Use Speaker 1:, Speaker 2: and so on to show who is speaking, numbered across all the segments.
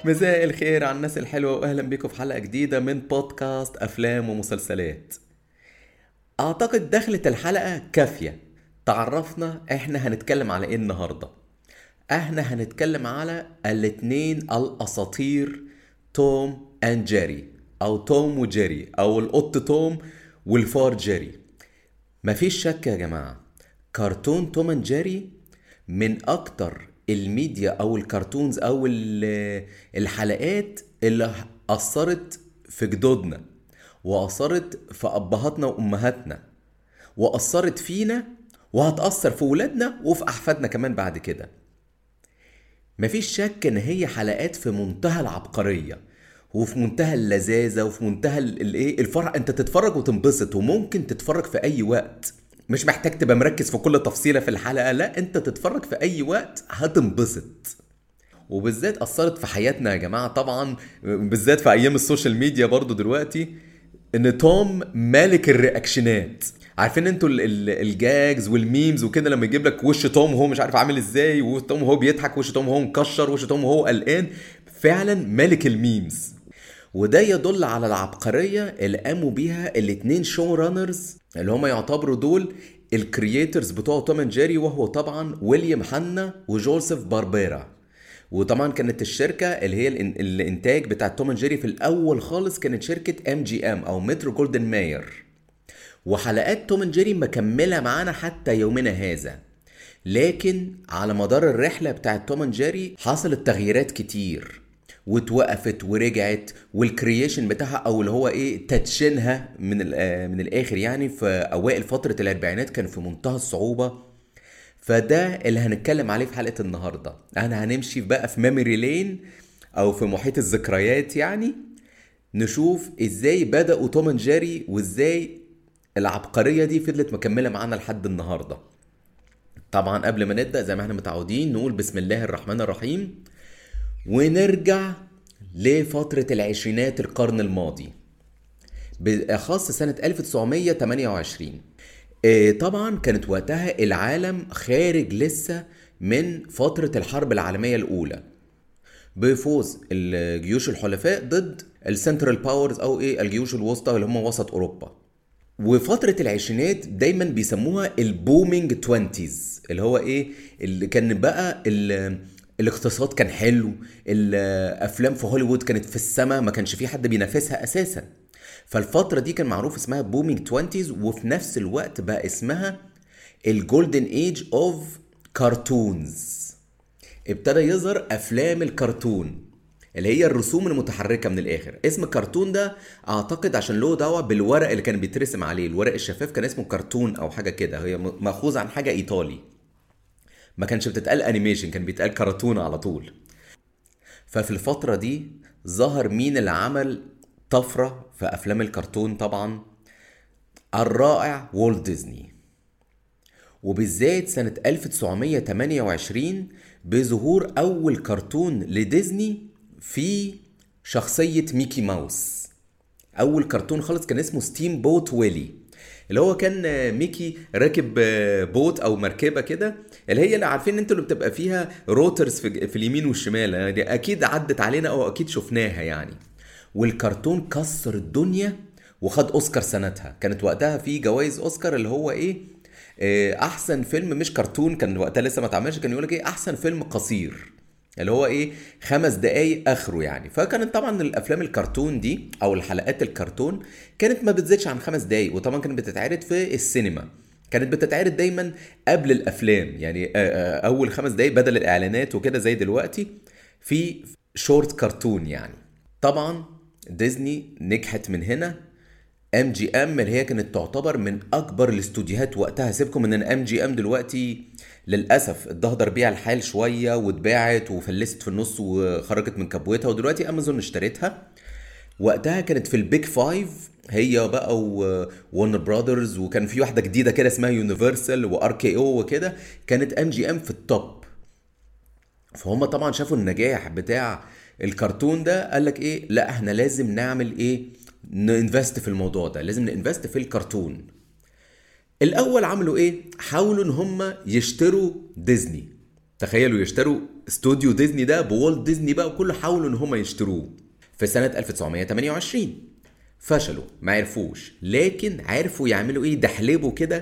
Speaker 1: مساء الخير على الناس الحلوة وأهلا بيكم في حلقة جديدة من بودكاست أفلام ومسلسلات أعتقد دخلة الحلقة كافية تعرفنا إحنا هنتكلم على إيه النهاردة إحنا هنتكلم على الاتنين الأساطير توم أند جيري أو توم وجيري أو القط توم والفار جيري مفيش شك يا جماعة كرتون توم اند جيري من اكتر الميديا او الكرتونز او ال- الحلقات اللي اثرت في جدودنا واثرت في ابهاتنا وامهاتنا واثرت فينا وهتاثر في ولادنا وفي احفادنا كمان بعد كده مفيش شك ان هي حلقات في منتهى العبقريه وفي منتهى اللذاذه وفي منتهى ال- الايه الفرح انت تتفرج وتنبسط وممكن تتفرج في اي وقت مش محتاج تبقى مركز في كل تفصيله في الحلقه لا انت تتفرج في اي وقت هتنبسط وبالذات اثرت في حياتنا يا جماعه طبعا بالذات في ايام السوشيال ميديا برضو دلوقتي ان توم مالك الرياكشنات عارفين انتوا ال- ال- الجاجز والميمز وكده لما يجيب لك وش توم وهو مش عارف عامل ازاي وتوم وهو بيضحك وش توم وهو مكشر وش توم وهو قلقان فعلا ملك الميمز وده يدل على العبقرية اللي قاموا بيها الاتنين شو رانرز اللي هما يعتبروا دول الكرييترز بتوع توم اند جيري وهو طبعا ويليام هانا وجوزيف باربيرا وطبعا كانت الشركة اللي هي الإن- الانتاج بتاع توم اند جيري في الاول خالص كانت شركة ام جي ام او مترو جولدن ماير وحلقات توم اند جيري مكملة معانا حتى يومنا هذا لكن على مدار الرحلة بتاعت توم اند جيري حصلت تغييرات كتير واتوقفت ورجعت والكرييشن بتاعها او اللي هو ايه تدشينها من ال- آه، من الاخر يعني في اوائل فتره الاربعينات كان في منتهى الصعوبه فده اللي هنتكلم عليه في حلقه النهارده انا هنمشي بقى في ميموري لين او في محيط الذكريات يعني نشوف ازاي بداوا توم اند جيري وازاي العبقريه دي فضلت مكمله معانا لحد النهارده طبعا قبل ما نبدا زي ما احنا متعودين نقول بسم الله الرحمن الرحيم ونرجع لفترة العشرينات القرن الماضي بالأخص سنة 1928 آه، طبعا كانت وقتها العالم خارج لسه من فترة الحرب العالمية الأولى بفوز الجيوش الحلفاء ضد السنترال باورز او ايه الجيوش الوسطى اللي هم وسط اوروبا وفترة العشرينات دايما بيسموها البومينج توينتيز اللي هو ايه اللي كان بقى ال- الاقتصاد كان حلو الافلام في هوليوود كانت في السماء ما كانش في حد بينافسها اساسا فالفترة دي كان معروف اسمها بومينج توينتيز وفي نفس الوقت بقى اسمها الجولدن ايج اوف كارتونز ابتدى يظهر افلام الكرتون اللي هي الرسوم المتحركه من الاخر اسم الكرتون ده اعتقد عشان له دعوه بالورق اللي كان بيترسم عليه الورق الشفاف كان اسمه كرتون او حاجه كده هي م- مأخوذ عن حاجه ايطالي ما كانش بتتقال انيميشن كان بيتقال كرتون على طول ففي الفتره دي ظهر مين اللي عمل طفره في افلام الكرتون طبعا الرائع والت ديزني وبالذات سنة 1928 بظهور أول كرتون لديزني في شخصية ميكي ماوس أول كرتون خالص كان اسمه ستيم بوت ويلي اللي هو كان آه، ميكي راكب آه، بوت او مركبه كده اللي هي اللي عارفين انتوا اللي بتبقى فيها روترز في, في اليمين والشمال يعني اكيد عدت علينا او اكيد شفناها يعني والكرتون كسر الدنيا وخد اوسكار سنتها كانت وقتها في جوائز اوسكار اللي هو ايه آه، احسن فيلم مش كرتون كان وقتها لسه ما اتعملش كان يقول لك ايه احسن فيلم قصير اللي هو ايه خمس دقايق اخره يعني فكانت طبعا الافلام الكرتون دي او الحلقات الكرتون كانت ما بتزيدش عن خمس دقايق وطبعا كانت بتتعرض في السينما كانت بتتعرض دايما قبل الافلام يعني آه، آه، اول خمس دقايق بدل الاعلانات وكده زي دلوقتي في شورت كرتون يعني طبعا ديزني نجحت من هنا ام جي ام اللي هي كانت تعتبر من اكبر الاستوديوهات وقتها سيبكم من ان ام جي ام دلوقتي للاسف اتدهور بيها الحال شويه واتباعت وفلست في النص وخرجت من كبوتها ودلوقتي امازون اشترتها وقتها كانت في البيج فايف هي بقى وورنر براذرز وكان في واحده جديده كده اسمها يونيفرسال وار كي او وكده كانت ام جي ام في التوب فهم طبعا شافوا النجاح بتاع الكرتون ده قال لك ايه لا احنا لازم نعمل ايه ننفست في الموضوع ده لازم ننفست في الكرتون الاول عملوا ايه حاولوا ان هم يشتروا ديزني تخيلوا يشتروا استوديو ديزني ده بوالت ديزني بقى وكله حاولوا ان هم يشتروه في سنة 1928 فشلوا ما عرفوش لكن عرفوا يعملوا ايه دحلبوا كده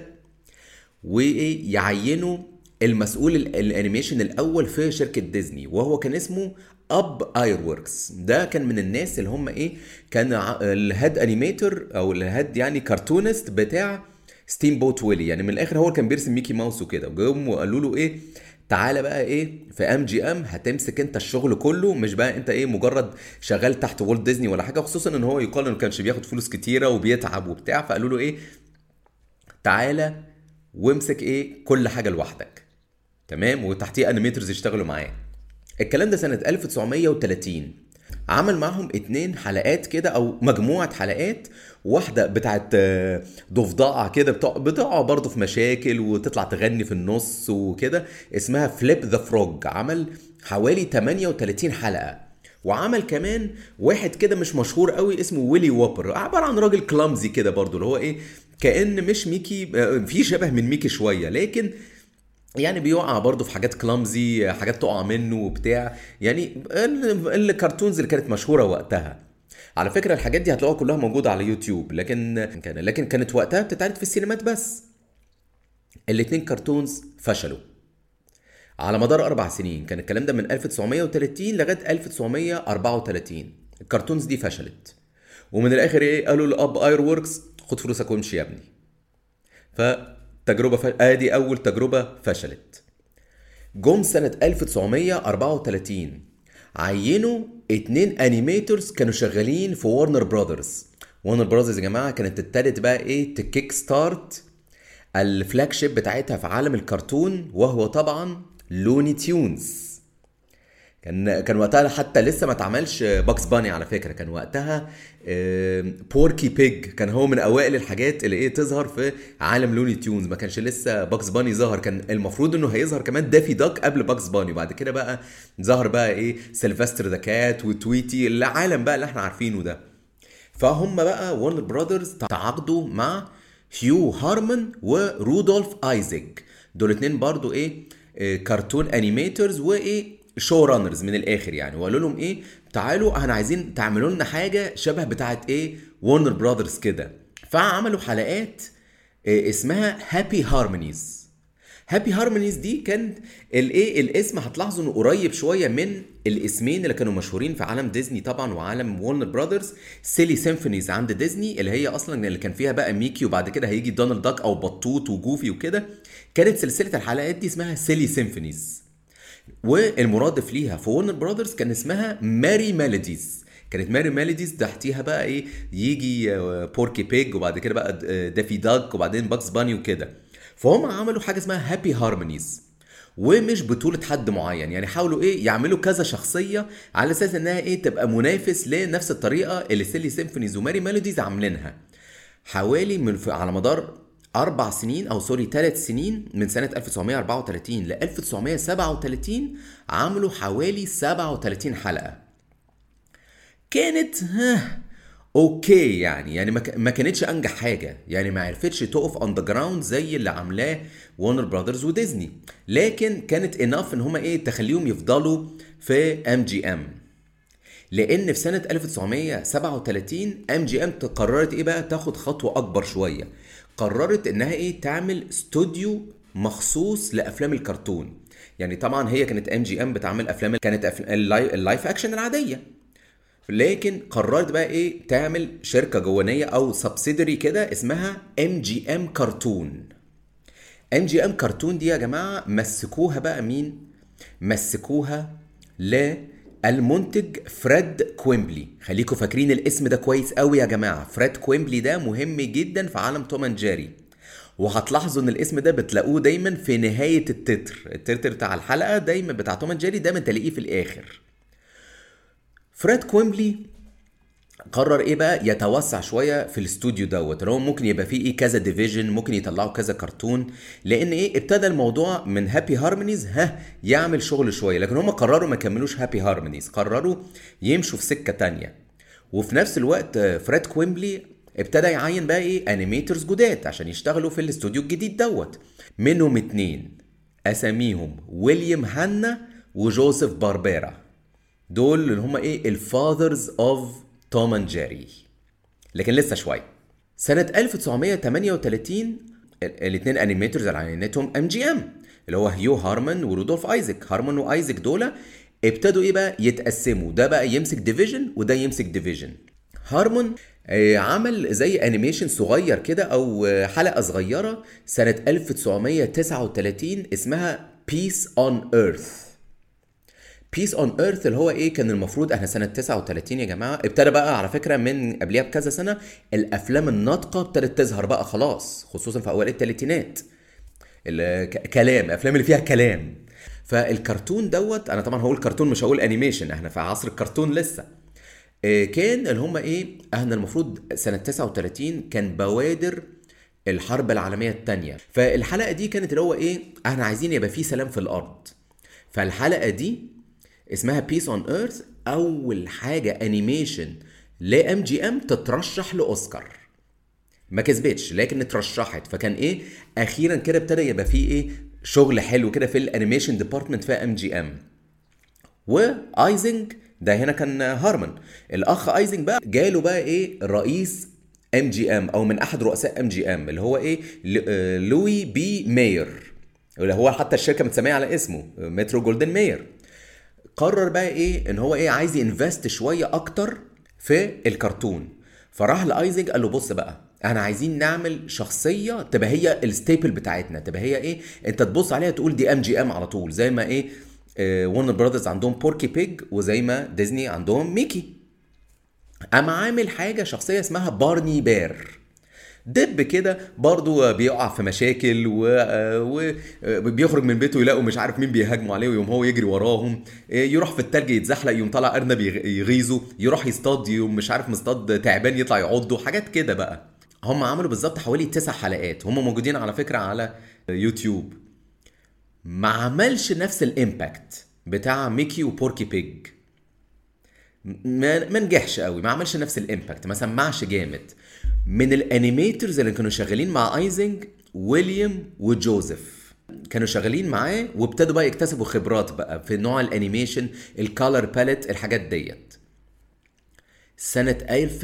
Speaker 1: ويعينوا المسؤول ال- الانيميشن الاول في شركه ديزني وهو كان اسمه اب اير وركس ده كان من الناس اللي هم ايه كان ع- الهيد انيميتور او الهيد يعني كرتونست بتاع ستيم بوت ويلي يعني من الاخر هو اللي كان بيرسم ميكي ماوس وكده وجم وقالوا له ايه تعالى بقى ايه في ام جي ام هتمسك انت الشغل كله مش بقى انت ايه مجرد شغال تحت والت ديزني ولا حاجه خصوصا ان هو يقال انه كانش بياخد فلوس كتيره وبيتعب وبتاع فقالوا له ايه تعالى وامسك ايه كل حاجه لوحدك تمام وتحتيه انيميترز يشتغلوا معاه الكلام ده سنه 1930 عمل معاهم اتنين حلقات كده او مجموعه حلقات واحده بتاعت آه، ضفدعه كده بتقع بتقع برضه في مشاكل وتطلع تغني في النص وكده اسمها فليب ذا فروج عمل حوالي 38 حلقه وعمل كمان واحد كده مش مشهور قوي اسمه ويلي ووبر عباره عن راجل كلامزي كده برضه اللي هو ايه كان مش ميكي آه، في شبه من ميكي شويه لكن يعني بيقع برضه في حاجات كلامزي حاجات تقع منه وبتاع يعني ال- الكرتونز اللي كانت مشهوره وقتها على فكره الحاجات دي هتلاقوها كلها موجوده على يوتيوب لكن كان لكن كانت وقتها بتتعرض في السينمات بس الاتنين كرتونز فشلوا على مدار اربع سنين كان الكلام ده من 1930 لغايه 1934 الكرتونز دي فشلت ومن الاخر ايه قالوا لاب اير ووركس خد فلوسك وامشي يا ابني فتجربه فش... ادي اول تجربه فشلت جم سنة 1934 عينوا اتنين انيميتورز كانوا شغالين في وارنر براذرز وارنر براذرز يا جماعة كانت ابتدت بقى ايه تكيك ستارت الفلاج شيب بتاعتها في عالم الكرتون وهو طبعا لوني تيونز كان كان وقتها حتى لسه ما اتعملش باكس باني على فكره كان وقتها بوركي بيج كان هو من اوائل الحاجات اللي ايه تظهر في عالم لوني تيونز ما كانش لسه باكس باني ظهر كان المفروض انه هيظهر كمان دافي داك قبل باكس باني وبعد كده بقى ظهر بقى ايه سيلفستر ذا كات وتويتي العالم بقى اللي احنا عارفينه ده فهم بقى وارنر براذرز تعاقدوا مع هيو هارمون ورودولف ايزك دول اتنين برضو ايه إيه، كرتون انيميترز وايه شو رانرز من الاخر يعني وقالوا لهم ايه تعالوا احنا عايزين تعملوا لنا حاجه شبه بتاعت ايه وارنر براذرز كده فعملوا حلقات إيه، اسمها هابي هارمونيز هابي هارمونيز دي كان الايه الاسم هتلاحظوا انه قريب شويه من الاسمين اللي كانوا مشهورين في عالم ديزني طبعا وعالم وارنر براذرز سيلي سيمفونيز عند ديزني اللي هي اصلا اللي كان فيها بقى ميكي وبعد كده هيجي دونالد داك او بطوط وجوفي وكده كانت سلسله الحلقات دي اسمها سيلي سيمفونيز والمرادف ليها في ورنر براذرز كان اسمها ماري ميلوديز كانت ماري ميلوديز تحتيها بقى ايه يجي آه، بوركي بيج وبعد كده بقى آه، دافي داك وبعدين باكس باني وكده فهم عملوا حاجه اسمها هابي هارمونيز ومش بطولة حد معين يعني حاولوا ايه يعملوا كذا شخصية على اساس انها ايه تبقى منافس لنفس الطريقة اللي سيلي سيمفونيز وماري ميلوديز عاملينها حوالي من في على مدار أربع سنين أو سوري ثلاث سنين من سنة 1934 ل 1937 عملوا حوالي 37 حلقة كانت ها اوكي يعني يعني ما ك- ما كانتش انجح حاجه يعني ما عرفتش تقف اون ذا جراوند زي اللي عاملاه وارنر براذرز وديزني لكن كانت اناف ان هما ايه تخليهم يفضلوا في ام جي ام لان في سنه 1937 ام جي ام قررت ايه بقى تاخد خطوه اكبر شويه قررت انها ايه تعمل استوديو مخصوص لافلام الكرتون يعني طبعا هي كانت ام جي ام بتعمل افلام كانت أفل... اللاي- اللايف اكشن العاديه لكن قررت بقى ايه تعمل شركه جوانيه او سبسيدري كده اسمها ام جي ام كرتون ام جي ام كرتون دي يا جماعه مسكوها بقى مين مسكوها للمنتج فريد كويمبلي خليكم فاكرين الاسم ده كويس قوي يا جماعه فريد كويمبلي ده مهم جدا في عالم توم اند جيري وهتلاحظوا ان الاسم ده بتلاقوه دايما في نهايه التتر التتر بتاع الحلقه دايما بتاع توم اند جيري دايما تلاقيه في الاخر فريد كويمبلي قرر ايه بقى يتوسع شويه في الاستوديو دوت اللي هو ممكن يبقى فيه ايه كذا ديفيجن ممكن يطلعوا كذا كرتون لان ايه ابتدى الموضوع من هابي هارمونيز ها يعمل شغل شويه لكن هم قرروا ما يكملوش هابي هارمونيز قرروا يمشوا في سكه تانية وفي نفس الوقت آه، فريد كويمبلي ابتدى يعين بقى ايه انيميترز جداد عشان يشتغلوا في الاستوديو الجديد دوت منهم اتنين اساميهم ويليام هانا وجوزيف باربيرا دول اللي هم ايه الفاذرز اوف توم اند جيري لكن لسه شويه سنة 1938 الاثنين انيميتورز اللي عينتهم ام جي ام اللي هو هيو هارمان ورودولف ايزك هارمان وايزك دول ابتدوا ايه بقى يتقسموا ده بقى يمسك ديفيجن وده يمسك ديفيجن هارمون آه، عمل زي انيميشن صغير كده او آه، حلقه صغيره سنه 1939 اسمها بيس اون ايرث بيس اون ايرث اللي هو ايه كان المفروض احنا سنه 39 يا جماعه ابتدى بقى على فكره من قبلها بكذا سنه الافلام الناطقه ابتدت تظهر بقى خلاص خصوصا في اوائل الثلاثينات كلام افلام اللي فيها كلام فالكرتون دوت انا طبعا هقول كرتون مش هقول انيميشن احنا في عصر الكرتون لسه آه، كان اللي هم ايه احنا المفروض سنه 39 كان بوادر الحرب العالميه الثانيه فالحلقه دي كانت اللي هو ايه احنا عايزين يبقى في سلام في الارض فالحلقه دي اسمها بيس اون ايرث اول حاجه انيميشن لام جي ام تترشح لاوسكار ما كسبتش لكن اترشحت فكان ايه اخيرا كده ابتدى يبقى فيه ايه شغل حلو كده في الانيميشن ديبارتمنت في ام جي ام وايزنج ده هنا كان هارمن الاخ ايزنج بقى جاله بقى ايه رئيس ام جي ام او من احد رؤساء ام جي ام اللي هو ايه آه، لوي بي ماير اللي هو حتى الشركه متسميه على اسمه مترو جولدن ماير قرر بقى ايه ان هو ايه عايز ينفست شويه اكتر في الكرتون فراح لايزنج قال له بص بقى احنا عايزين نعمل شخصيه تبقى هي الستيبل بتاعتنا تبقى هي ايه انت تبص عليها تقول دي ام جي ام على طول زي ما ايه ورنر براذرز عندهم بوركي بيج وزي ما ديزني عندهم ميكي قام عامل حاجه شخصيه اسمها بارني بير دب كده برضه بيقع في مشاكل وبيخرج من بيته يلاقوا مش عارف مين بيهاجموا عليه ويوم هو يجري وراهم يروح في التلج يتزحلق يوم طالع ارنب يغيظه يروح يصطاد يوم مش عارف مصطاد تعبان يطلع يعضه حاجات كده بقى هم عملوا بالظبط حوالي تسع حلقات هم موجودين على فكره على يوتيوب ما عملش نفس الامباكت بتاع ميكي وبوركي بيج ما ما نجحش قوي ما عملش نفس الامباكت ما سمعش جامد من الانيميترز اللي كانوا شغالين مع ايزنج ويليام وجوزيف كانوا شغالين معاه وابتدوا بقى يكتسبوا خبرات بقى في نوع الانيميشن الكالر باليت الحاجات ديت سنة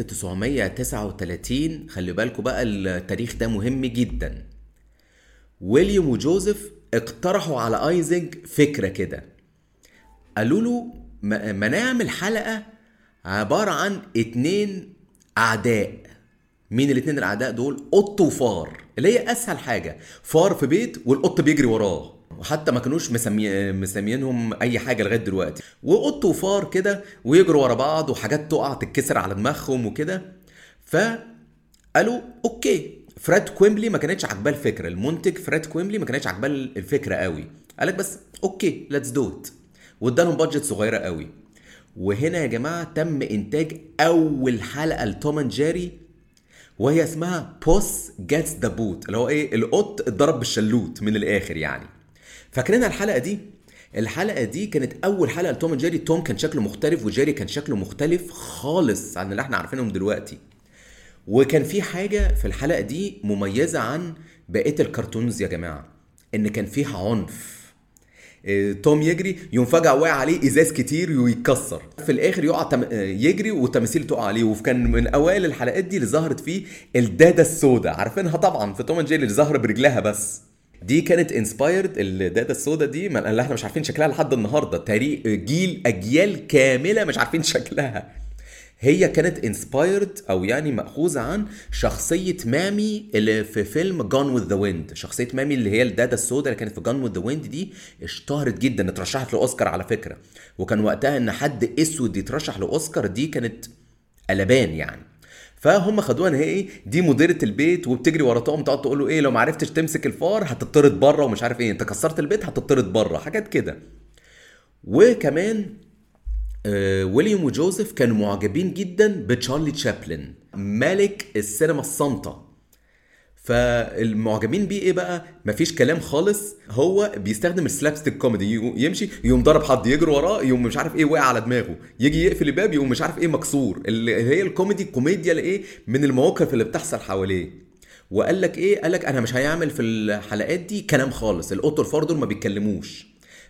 Speaker 1: 1939 خلي بالكم بقى التاريخ ده مهم جدا ويليام وجوزيف اقترحوا على ايزنج فكرة كده قالوا له ما نعمل حلقة عبارة عن اتنين أعداء مين الاتنين الأعداء دول؟ قط وفار اللي هي أسهل حاجة فار في بيت والقط بيجري وراه وحتى ما كانوش مسمي... مسميينهم اي حاجه لغايه دلوقتي وقط وفار كده ويجروا ورا بعض وحاجات تقع تتكسر على دماغهم وكده فقالوا اوكي فريد كويمبلي ما كانتش عاجباه الفكره المنتج فريد كويمبلي ما كانتش عاجباه الفكره قوي قالك بس اوكي ليتس دو ات وادالهم بادجت صغيره قوي وهنا يا جماعه تم انتاج اول حلقه لتوم اند جيري وهي اسمها بوس جيتس ذا بوت اللي هو ايه القط اتضرب بالشلوت من الاخر يعني فاكرين الحلقه دي الحلقه دي كانت اول حلقه لتوم اند جيري توم كان شكله مختلف وجيري كان شكله مختلف خالص عن اللي احنا عارفينهم دلوقتي وكان في حاجه في الحلقه دي مميزه عن بقيه الكرتونز يا جماعه ان كان فيها عنف إيه، توم يجري يوم فجأة واقع عليه ازاز كتير ويتكسر في الاخر يقع تم... يجري وتماثيل تقع عليه وكان من اوائل الحلقات دي اللي ظهرت فيه الداده السوداء عارفينها طبعا في توم اند جيري اللي ظهر برجلها بس دي كانت انسبايرد الداتا السوداء دي اللي احنا مش عارفين شكلها لحد النهارده تاريخ جيل اجيال كامله مش عارفين شكلها هي كانت انسبايرد او يعني ماخوذه عن شخصيه مامي اللي في فيلم جون وذ ذا ويند شخصيه مامي اللي هي الدادا السوداء اللي كانت في جون وذ ذا ويند دي اشتهرت جدا اترشحت لاوسكار على فكره وكان وقتها ان حد اسود يترشح لاوسكار دي كانت قلبان يعني فهم خدوها ان هي ايه دي مديره البيت وبتجري ورا توم تقعد تقول له ايه لو ما عرفتش تمسك الفار هتطرد بره ومش عارف ايه انت كسرت البيت هتطرد بره حاجات كده وكمان آه ويليام وجوزيف كانوا معجبين جدا بتشارلي تشابلن ملك السينما الصامته فالمعجبين بيه ايه بقى مفيش كلام خالص هو بيستخدم السلابستيك كوميدي يمشي يقوم ضرب حد يجري وراه يقوم مش عارف ايه واقع على دماغه يجي يقفل الباب يقوم مش عارف ايه مكسور اللي هي الكوميدي كوميديا لايه من المواقف اللي بتحصل حواليه وقال لك ايه قال لك انا مش هيعمل في الحلقات دي كلام خالص القط والفار دول ما بيتكلموش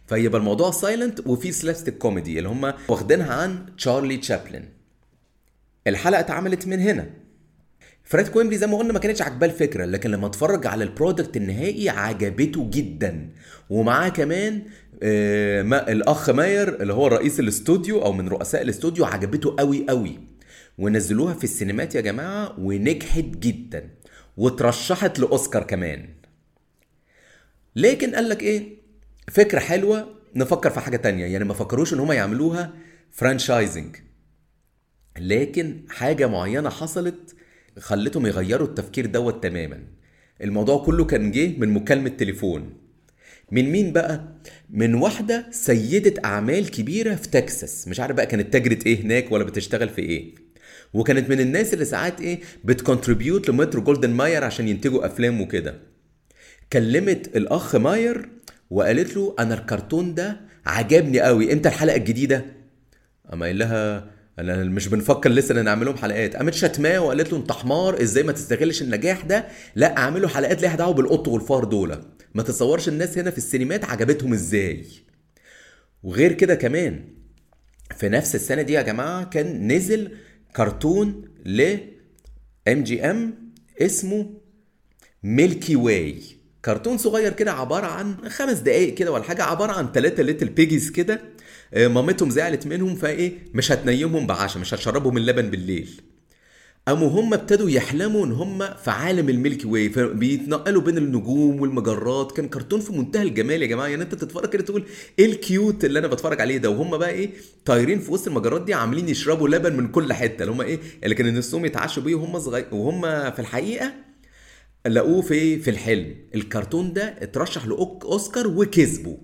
Speaker 1: فيبقى الموضوع سايلنت وفي سلابستيك كوميدي اللي هم واخدينها عن تشارلي تشابلن الحلقه اتعملت من هنا فريد كويمبلي زي ما قلنا ما كانتش عاجباه الفكره لكن لما اتفرج على البرودكت النهائي عجبته جدا ومعاه كمان آه ما الاخ ماير اللي هو رئيس الاستوديو او من رؤساء الاستوديو عجبته قوي قوي ونزلوها في السينمات يا جماعه ونجحت جدا وترشحت لاوسكار كمان لكن قال لك ايه فكره حلوه نفكر في حاجه تانية يعني ما فكروش ان هم يعملوها فرانشايزنج لكن حاجه معينه حصلت خلتهم يغيروا التفكير دوت تماما الموضوع كله كان جه من مكالمه تليفون من مين بقى من واحده سيده اعمال كبيره في تكساس مش عارف بقى كانت تجرة ايه هناك ولا بتشتغل في ايه وكانت من الناس اللي ساعات ايه بتكونتريبيوت لمترو جولدن ماير عشان ينتجوا افلام وكده كلمت الاخ ماير وقالت له انا الكرتون ده عجبني قوي امتى الحلقه الجديده اما قال لها انا مش بنفكر لسه ان نعمل لهم حلقات قامت شتماه وقالت له انت حمار ازاي ما تستغلش النجاح ده لا اعملوا حلقات ليها دعوه بالقط والفار دول ما تتصورش الناس هنا في السينمات عجبتهم ازاي وغير كده كمان في نفس السنه دي يا جماعه كان نزل كرتون ل ام جي ام اسمه ميلكي واي كرتون صغير كده عبارة عن خمس دقايق كده ولا حاجة عبارة عن ثلاثة ليتل بيجيز كده مامتهم زعلت منهم فايه مش هتنيمهم بعشاء مش هتشربهم اللبن بالليل قاموا هم ابتدوا يحلموا ان هم في عالم الميلكي واي فبيتنقلوا بين النجوم والمجرات كان كرتون في منتهى الجمال يا جماعه يعني انت تتفرج كده تقول ايه الكيوت اللي انا بتفرج عليه ده وهم بقى ايه طايرين في وسط المجرات دي عاملين يشربوا لبن من كل حته اللي هم ايه اللي كانوا نفسهم يتعشوا بيه وهم صغير وهم في الحقيقه لقوه في في الحلم الكرتون ده اترشح لاوسكار وكسبه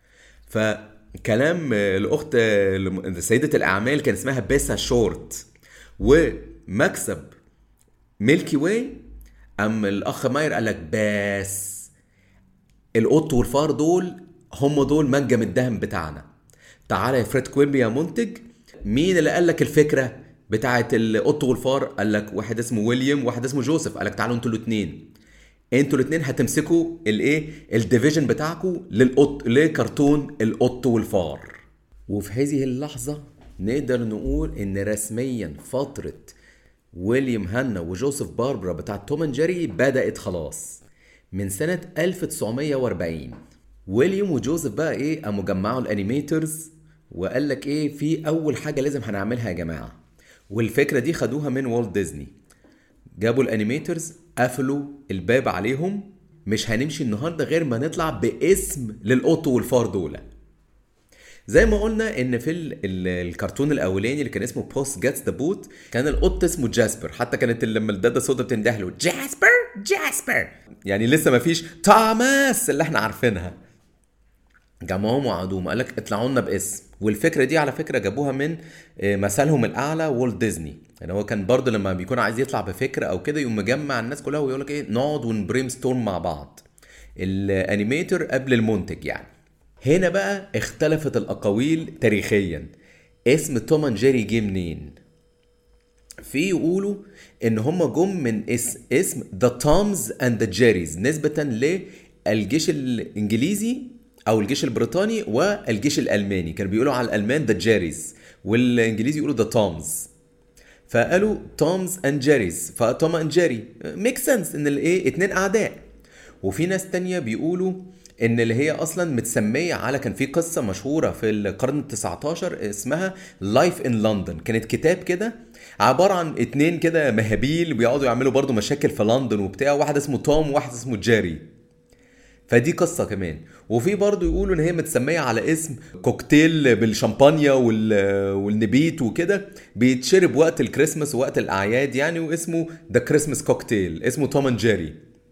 Speaker 1: فكلام الاخت سيده الاعمال كان اسمها بيسا شورت ومكسب ميلكي واي اما الاخ ماير قال لك بس القط والفار دول هم دول منجم الدهم بتاعنا تعالى يا فريد كويمبي يا منتج مين اللي قال لك الفكره بتاعه القط والفار قال لك واحد اسمه ويليام وواحد اسمه جوزيف قال لك تعالوا انتوا الاثنين انتوا الاثنين هتمسكوا الايه الديفيجن بتاعكم للقط لكرتون القط والفار وفي هذه اللحظه نقدر نقول ان رسميا فتره ويليام هانا وجوزيف باربرا بتاعه توم اند جيري بدات خلاص من سنه 1940 ويليام وجوزيف بقى ايه قاموا جمعوا الانيميترز وقال لك ايه في اول حاجه لازم هنعملها يا جماعه والفكره دي خدوها من والت ديزني جابوا الانيميترز قفلوا الباب عليهم مش هنمشي النهارده غير ما نطلع باسم للقط والفار دول زي ما قلنا ان في ال ال الكرتون الاولاني اللي كان اسمه بوست جاتس ذا بوت كان القط اسمه جاسبر حتى كانت لما الداده سودا بتنده له جاسبر جاسبر يعني لسه ما فيش توماس اللي احنا عارفينها جمعوهم وقعدوهم قال لك اطلعوا لنا باسم والفكره دي على فكره جابوها من مثلهم الاعلى والت ديزني يعني هو كان برضه لما بيكون عايز يطلع بفكره او كده يقوم مجمع الناس كلها ويقول لك ايه نقعد ونبريم ستورم مع بعض الانيميتر قبل المنتج يعني هنا بقى اختلفت الاقاويل تاريخيا اسم توم اند جيري جه منين في يقولوا ان هم جم من اسم اسم ذا تومز اند ذا جيريز نسبه للجيش الانجليزي او الجيش البريطاني والجيش الالماني كانوا بيقولوا على الالمان ذا جيريز والانجليزي يقولوا ذا تومز فقالوا تومز اند جيريز فتوم اند جيري ميك سنس ان الايه اتنين اعداء وفي ناس تانية بيقولوا ان اللي هي اصلا متسميه على كان في قصه مشهوره في القرن ال19 اسمها لايف ان لندن كانت كتاب كده عباره عن اتنين كده مهابيل بيقعدوا يعملوا برضو مشاكل في لندن وبتاع واحد اسمه توم وواحد اسمه جيري فدي قصه كمان وفي برضه يقولوا ان هي متسميه على اسم كوكتيل بالشمبانيا والنبيت وكده بيتشرب وقت الكريسماس ووقت الاعياد يعني واسمه ذا كريسماس كوكتيل اسمه توم اند جيري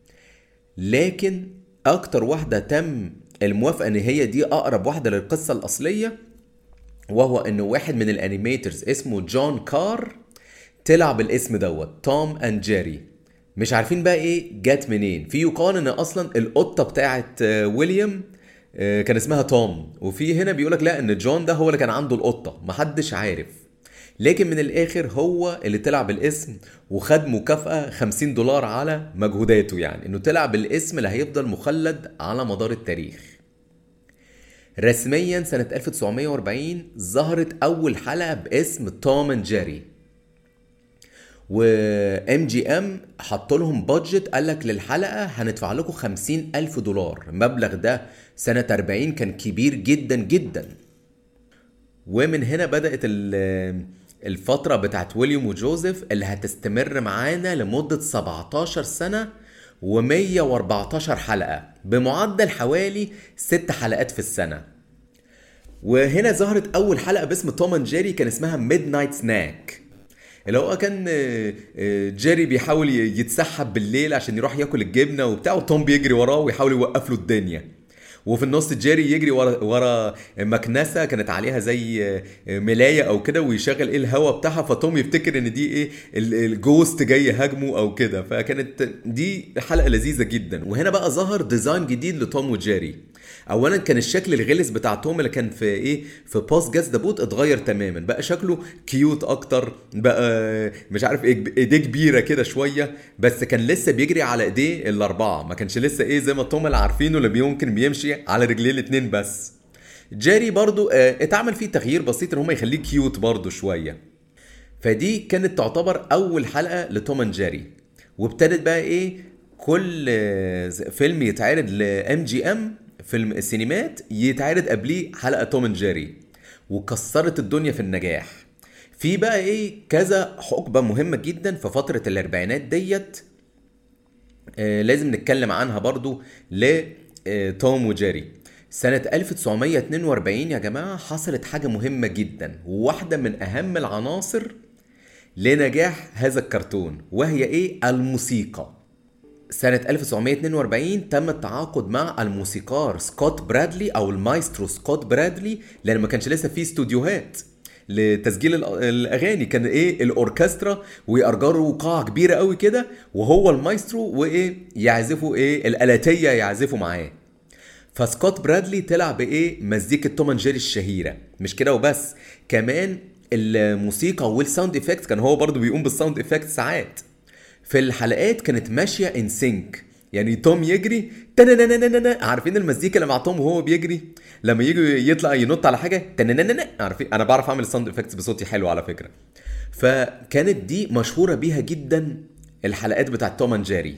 Speaker 1: لكن اكتر واحده تم الموافقه ان هي دي اقرب واحده للقصه الاصليه وهو ان واحد من الانيميترز اسمه جون كار طلع بالاسم دوت توم اند جيري مش عارفين بقى ايه جت منين في يقال ان اصلا القطه بتاعت ويليام كان اسمها توم وفي هنا بيقولك لا ان جون ده هو اللي كان عنده القطه محدش عارف لكن من الاخر هو اللي طلع بالاسم وخد مكافأة 50 دولار على مجهوداته يعني انه طلع بالاسم اللي هيفضل مخلد على مدار التاريخ رسميا سنة 1940 ظهرت أول حلقة باسم توم اند جيري وام جي ام حط لهم بادجت قال لك للحلقة هندفع لكم 50 ألف دولار المبلغ ده سنة 40 كان كبير جدا جدا ومن هنا بدأت ال- الفترة بتاعت ويليام وجوزيف اللي هتستمر معانا لمدة 17 سنة و114 حلقة بمعدل حوالي 6 حلقات في السنة وهنا ظهرت أول حلقة باسم توم اند جيري كان اسمها ميد نايت سناك اللي هو كان آه، آه، جيري بيحاول ي- يتسحب بالليل عشان يروح ياكل الجبنة وبتاع وتوم بيجري وراه ويحاول يوقف له الدنيا وفي النص جيري يجري ورا ورا مكنسه كانت عليها زي ملايه او كده ويشغل ايه الهوا بتاعها فتوم يفتكر ان دي ايه ال- الجوست جاي يهاجمه او كده فكانت دي حلقه لذيذه جدا وهنا بقى ظهر ديزاين جديد لتوم وجيري اولا كان الشكل الغلس بتاع توم اللي كان في ايه في باس جاز ذا بوت اتغير تماما بقى شكله كيوت اكتر بقى مش عارف ايه ايديه كبيره كده شويه بس كان لسه بيجري على ايديه الاربعه ما كانش لسه ايه زي ما توم اللي عارفينه اللي ممكن بيمشي على رجليه الاتنين بس جيري برضو آه، اتعمل فيه تغيير بسيط ان هم يخليه كيوت برضو شويه فدي كانت تعتبر اول حلقه لتوم اند جيري وابتدت بقى ايه كل آه، فيلم يتعرض لام جي ام فيلم السينمات يتعرض قبليه حلقه توم اند جيري وكسرت الدنيا في النجاح في بقى ايه كذا حقبه مهمه جدا في فتره الاربعينات ديت آه، لازم نتكلم عنها برضو لتوم وجيري سنة 1942 يا جماعة حصلت حاجة مهمة جدا وواحدة من أهم العناصر لنجاح هذا الكرتون وهي إيه؟ الموسيقى سنة 1942 تم التعاقد مع الموسيقار سكوت برادلي أو المايسترو سكوت برادلي لأن ما كانش لسه فيه استوديوهات لتسجيل الأ- الأغاني كان إيه الأوركسترا ويأجروا قاعة كبيرة قوي كده وهو المايسترو وإيه يعزفوا إيه الآلاتية يعزفوا معاه فسكوت برادلي طلع بايه مزيكه توم اند جيري الشهيره مش كده وبس كمان الموسيقى والساوند افكت كان هو برضو بيقوم بالساوند افكت ساعات في الحلقات كانت ماشيه ان سينك يعني توم يجري تنننننن عارفين المزيكا اللي مع توم وهو بيجري لما يجي يطلع ينط على حاجه تننننن عارفين انا بعرف اعمل الساوند افكتس بصوتي حلو على فكره فكانت دي مشهوره بيها جدا الحلقات بتاعت توم اند جيري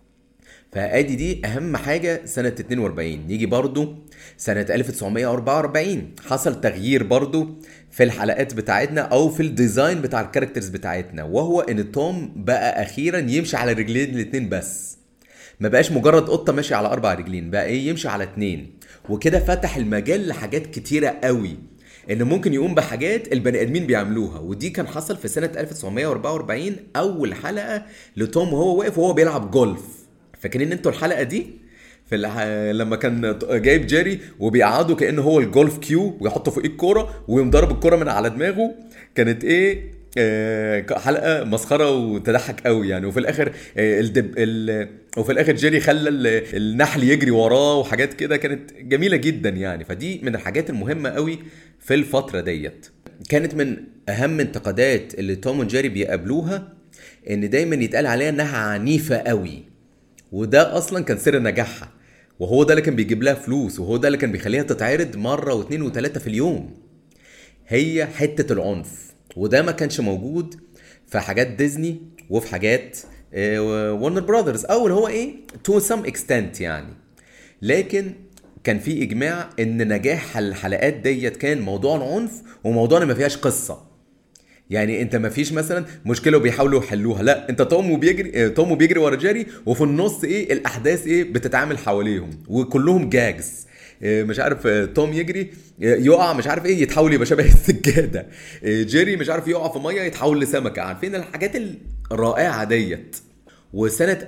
Speaker 1: فادي دي اهم حاجه سنه 42 يجي برضو سنه 1944 حصل تغيير برضو في الحلقات بتاعتنا او في الديزاين بتاع الكاركترز بتاعتنا وهو ان توم بقى اخيرا يمشي على رجلين الاتنين بس ما بقاش مجرد قطه ماشيه على اربع رجلين بقى ايه يمشي على اتنين وكده فتح المجال لحاجات كتيره قوي ان ممكن يقوم بحاجات البني ادمين بيعملوها ودي كان حصل في سنه 1944 اول حلقه لتوم وهو واقف وهو بيلعب جولف فاكرين انتوا الحلقه دي في الح... لما كان جايب جيري وبيقعده كانه هو الجولف كيو ويحطه فوقيه الكوره ويقوم ضارب الكوره من على دماغه كانت ايه آه، حلقه مسخره وتضحك قوي يعني وفي الاخر آه، الدب ال... وفي الاخر جيري خلى ال- النحل يجري وراه وحاجات كده كانت جميله جدا يعني فدي من الحاجات المهمه قوي في الفتره ديت كانت من اهم انتقادات اللي توم وجيري بيقابلوها ان دايما يتقال عليها انها عنيفه قوي وده اصلا كان سر نجاحها وهو ده اللي كان بيجيب لها فلوس وهو ده اللي كان بيخليها تتعرض مره واثنين وثلاثه في اليوم هي حته العنف وده ما كانش موجود في حاجات ديزني وفي حاجات ورنر براذرز او اللي هو ايه تو سم اكستنت يعني لكن كان في اجماع ان نجاح الحلقات ديت كان موضوع العنف وموضوع ان ما فيهاش قصه يعني انت ما فيش مثلا مشكله وبيحاولوا يحلوها لا انت توم وبيجري اه، توم وبيجري ورا جيري وفي النص ايه الاحداث ايه بتتعامل حواليهم وكلهم جاجز اه، مش عارف اه، توم يجري اه، يقع مش عارف ايه يتحول يبقى شبه السجاده اه، جيري مش عارف يقع في ميه يتحول لسمكه عارفين الحاجات الرائعه ديت وسنه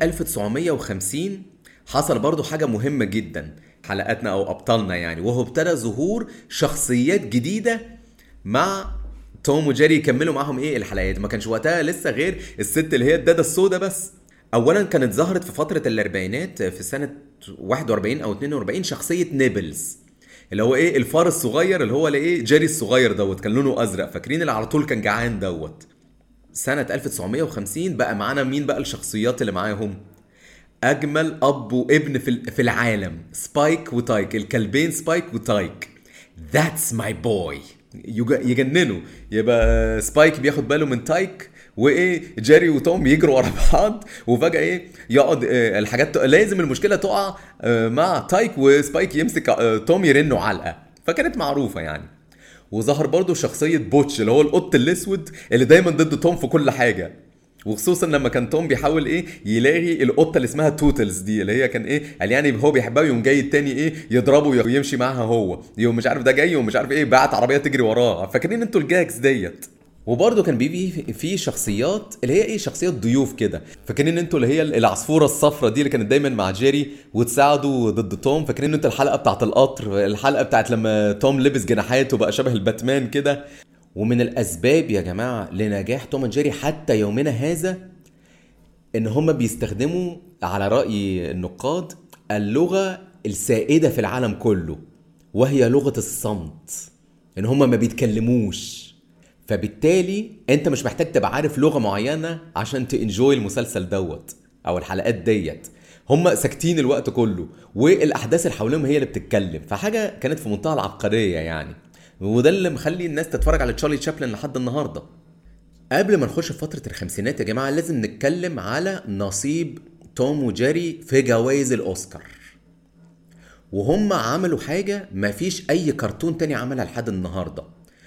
Speaker 1: 1950 حصل برضو حاجه مهمه جدا حلقاتنا او ابطالنا يعني وهو ابتدى ظهور شخصيات جديده مع توم وجيري يكملوا معاهم ايه الحلقات ما كانش وقتها لسه غير الست اللي هي الداده السوداء بس اولا كانت ظهرت في فتره الاربعينات في سنه 41 او 42 شخصيه نيبلز اللي هو ايه الفار الصغير اللي هو اللي ايه جيري الصغير دوت كان لونه ازرق فاكرين اللي على طول كان جعان دوت سنه 1950 بقى معانا مين بقى الشخصيات اللي معاهم اجمل اب وابن في ال- في العالم سبايك وتايك الكلبين سبايك وتايك ذاتس ماي بوي يجننوا يبقى سبايك بياخد باله من تايك وايه جيري وتوم يجروا ورا بعض وفجاه ايه يقعد آه، الحاجات لازم المشكله تقع آه، مع تايك وسبايك يمسك آه، توم يرنه علقه فكانت معروفه يعني وظهر برضو شخصية بوتش اللي هو القط الأسود اللي دايما ضد توم في كل حاجة وخصوصا لما كان توم بيحاول ايه يلاغي القطه اللي اسمها توتلز دي اللي هي كان ايه قال يعني هو بيحبها ويقوم جاي التاني ايه يضربه ويمشي معاها هو يقوم مش عارف ده جاي ومش عارف ايه بعت عربيه تجري وراه فاكرين انتوا الجاكس ديت وبرضه كان بيجي في- في شخصيات اللي هي ايه شخصيات ضيوف كده فاكرين انتوا اللي هي العصفوره الصفراء دي اللي كانت دايما مع جيري وتساعده ضد توم فاكرين انتوا الحلقه بتاعت القطر الحلقه بتاعت لما توم لبس جناحات وبقى شبه الباتمان كده ومن الاسباب يا جماعه لنجاح توم اند جيري حتى يومنا هذا ان هم بيستخدموا على راي النقاد اللغه السائده في العالم كله وهي لغه الصمت ان هم ما بيتكلموش فبالتالي انت مش محتاج تبقى عارف لغه معينه عشان تنجوي المسلسل دوت او الحلقات ديت هم ساكتين الوقت كله والاحداث اللي حواليهم هي اللي بتتكلم فحاجه كانت في منتهى العبقريه يعني وده اللي مخلي الناس تتفرج على تشارلي تشابلن لحد النهارده قبل ما نخش في فترة الخمسينات يا جماعة لازم نتكلم على نصيب توم وجيري في جوائز الأوسكار وهم عملوا حاجة مفيش أي كرتون تاني عملها لحد النهاردة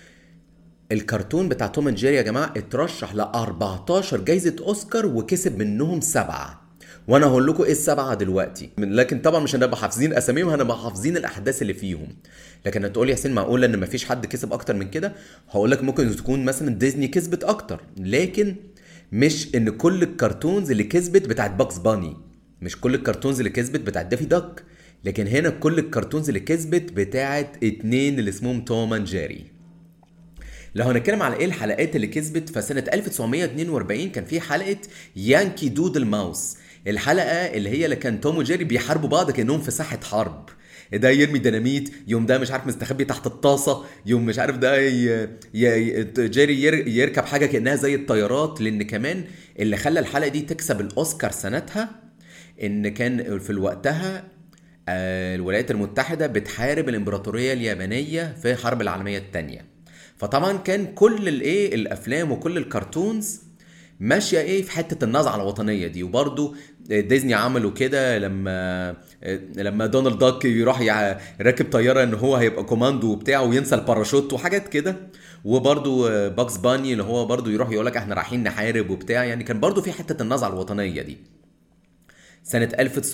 Speaker 1: الكرتون بتاع توم اند جيري يا جماعة اترشح ل 14 جايزة أوسكار وكسب منهم سبعة وانا هقول لكم ايه السبعه دلوقتي من- لكن طبعا مش هنبقى حافظين اساميهم هنبقى حافظين الاحداث اللي فيهم لكن هتقول يا حسين معقول ان مفيش حد كسب اكتر من كده هقول لك ممكن تكون مثلا ديزني كسبت اكتر لكن مش ان كل الكرتونز اللي كسبت بتاعت باكس باني مش كل الكرتونز اللي كسبت بتاعت دافي داك لكن هنا كل الكرتونز اللي كسبت بتاعت اتنين اللي اسمهم توم اند جيري لو هنتكلم على ايه الحلقات اللي كسبت فسنة 1942 كان في حلقة يانكي دودل ماوس الحلقة اللي هي اللي كان توم وجيري بيحاربوا بعض كأنهم في ساحة حرب ده يرمي ديناميت يوم ده مش عارف مستخبي تحت الطاسة يوم مش عارف ده ي... ي... جيري ير... يركب حاجة كأنها زي الطيارات لأن كمان اللي خلى الحلقة دي تكسب الأوسكار سنتها إن كان في وقتها آه، الولايات المتحدة بتحارب الإمبراطورية اليابانية في الحرب العالمية الثانية فطبعا كان كل الايه الافلام وكل الكرتونز ماشيه ايه في حته النزعه الوطنيه دي وبرده ديزني عملوا كده لما لما دونالد داك يروح يع- راكب طياره ان هو هيبقى كوماندو وبتاع وينسى الباراشوت وحاجات كده وبرده باكس باني اللي هو برده يروح يقول لك احنا رايحين نحارب وبتاع يعني كان برده في حته النزعه الوطنيه دي سنه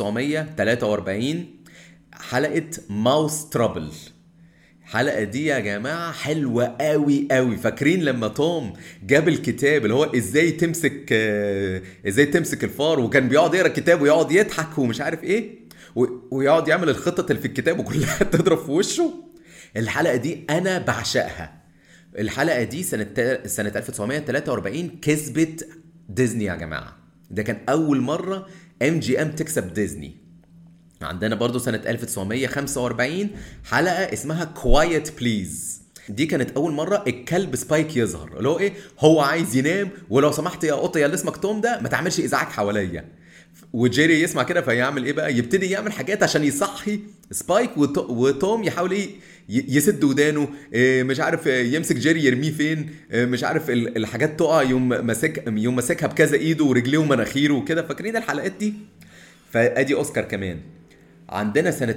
Speaker 1: 1943 حلقه ماوس ترابل الحلقه دي يا جماعه حلوه قوي قوي فاكرين لما توم جاب الكتاب اللي هو ازاي تمسك آه، ازاي تمسك الفار وكان بيقعد يقرا الكتاب ويقعد يضحك ومش عارف ايه و- ويقعد يعمل الخطط اللي في الكتاب وكلها تضرب في وشه الحلقه دي انا بعشقها الحلقه دي سنه تا- سنه 1943 كسبت ديزني يا جماعه ده كان اول مره ام جي ام تكسب ديزني عندنا برضو سنة 1945 حلقة اسمها كوايت بليز دي كانت أول مرة الكلب سبايك يظهر اللي هو إيه هو عايز ينام ولو سمحت يا قطة يا اللي اسمك توم ده ما تعملش إزعاج حواليا وجيري يسمع كده فيعمل ايه بقى يبتدي يعمل حاجات عشان يصحي سبايك وتو- وتوم يحاول ايه ي- يسد ودانه إيه مش عارف إيه يمسك جيري يرميه فين إيه مش عارف ال- الحاجات تقع يوم ماسك يوم ماسكها بكذا ايده ورجليه ومناخيره وكده فاكرين الحلقات دي فادي اوسكار كمان عندنا سنة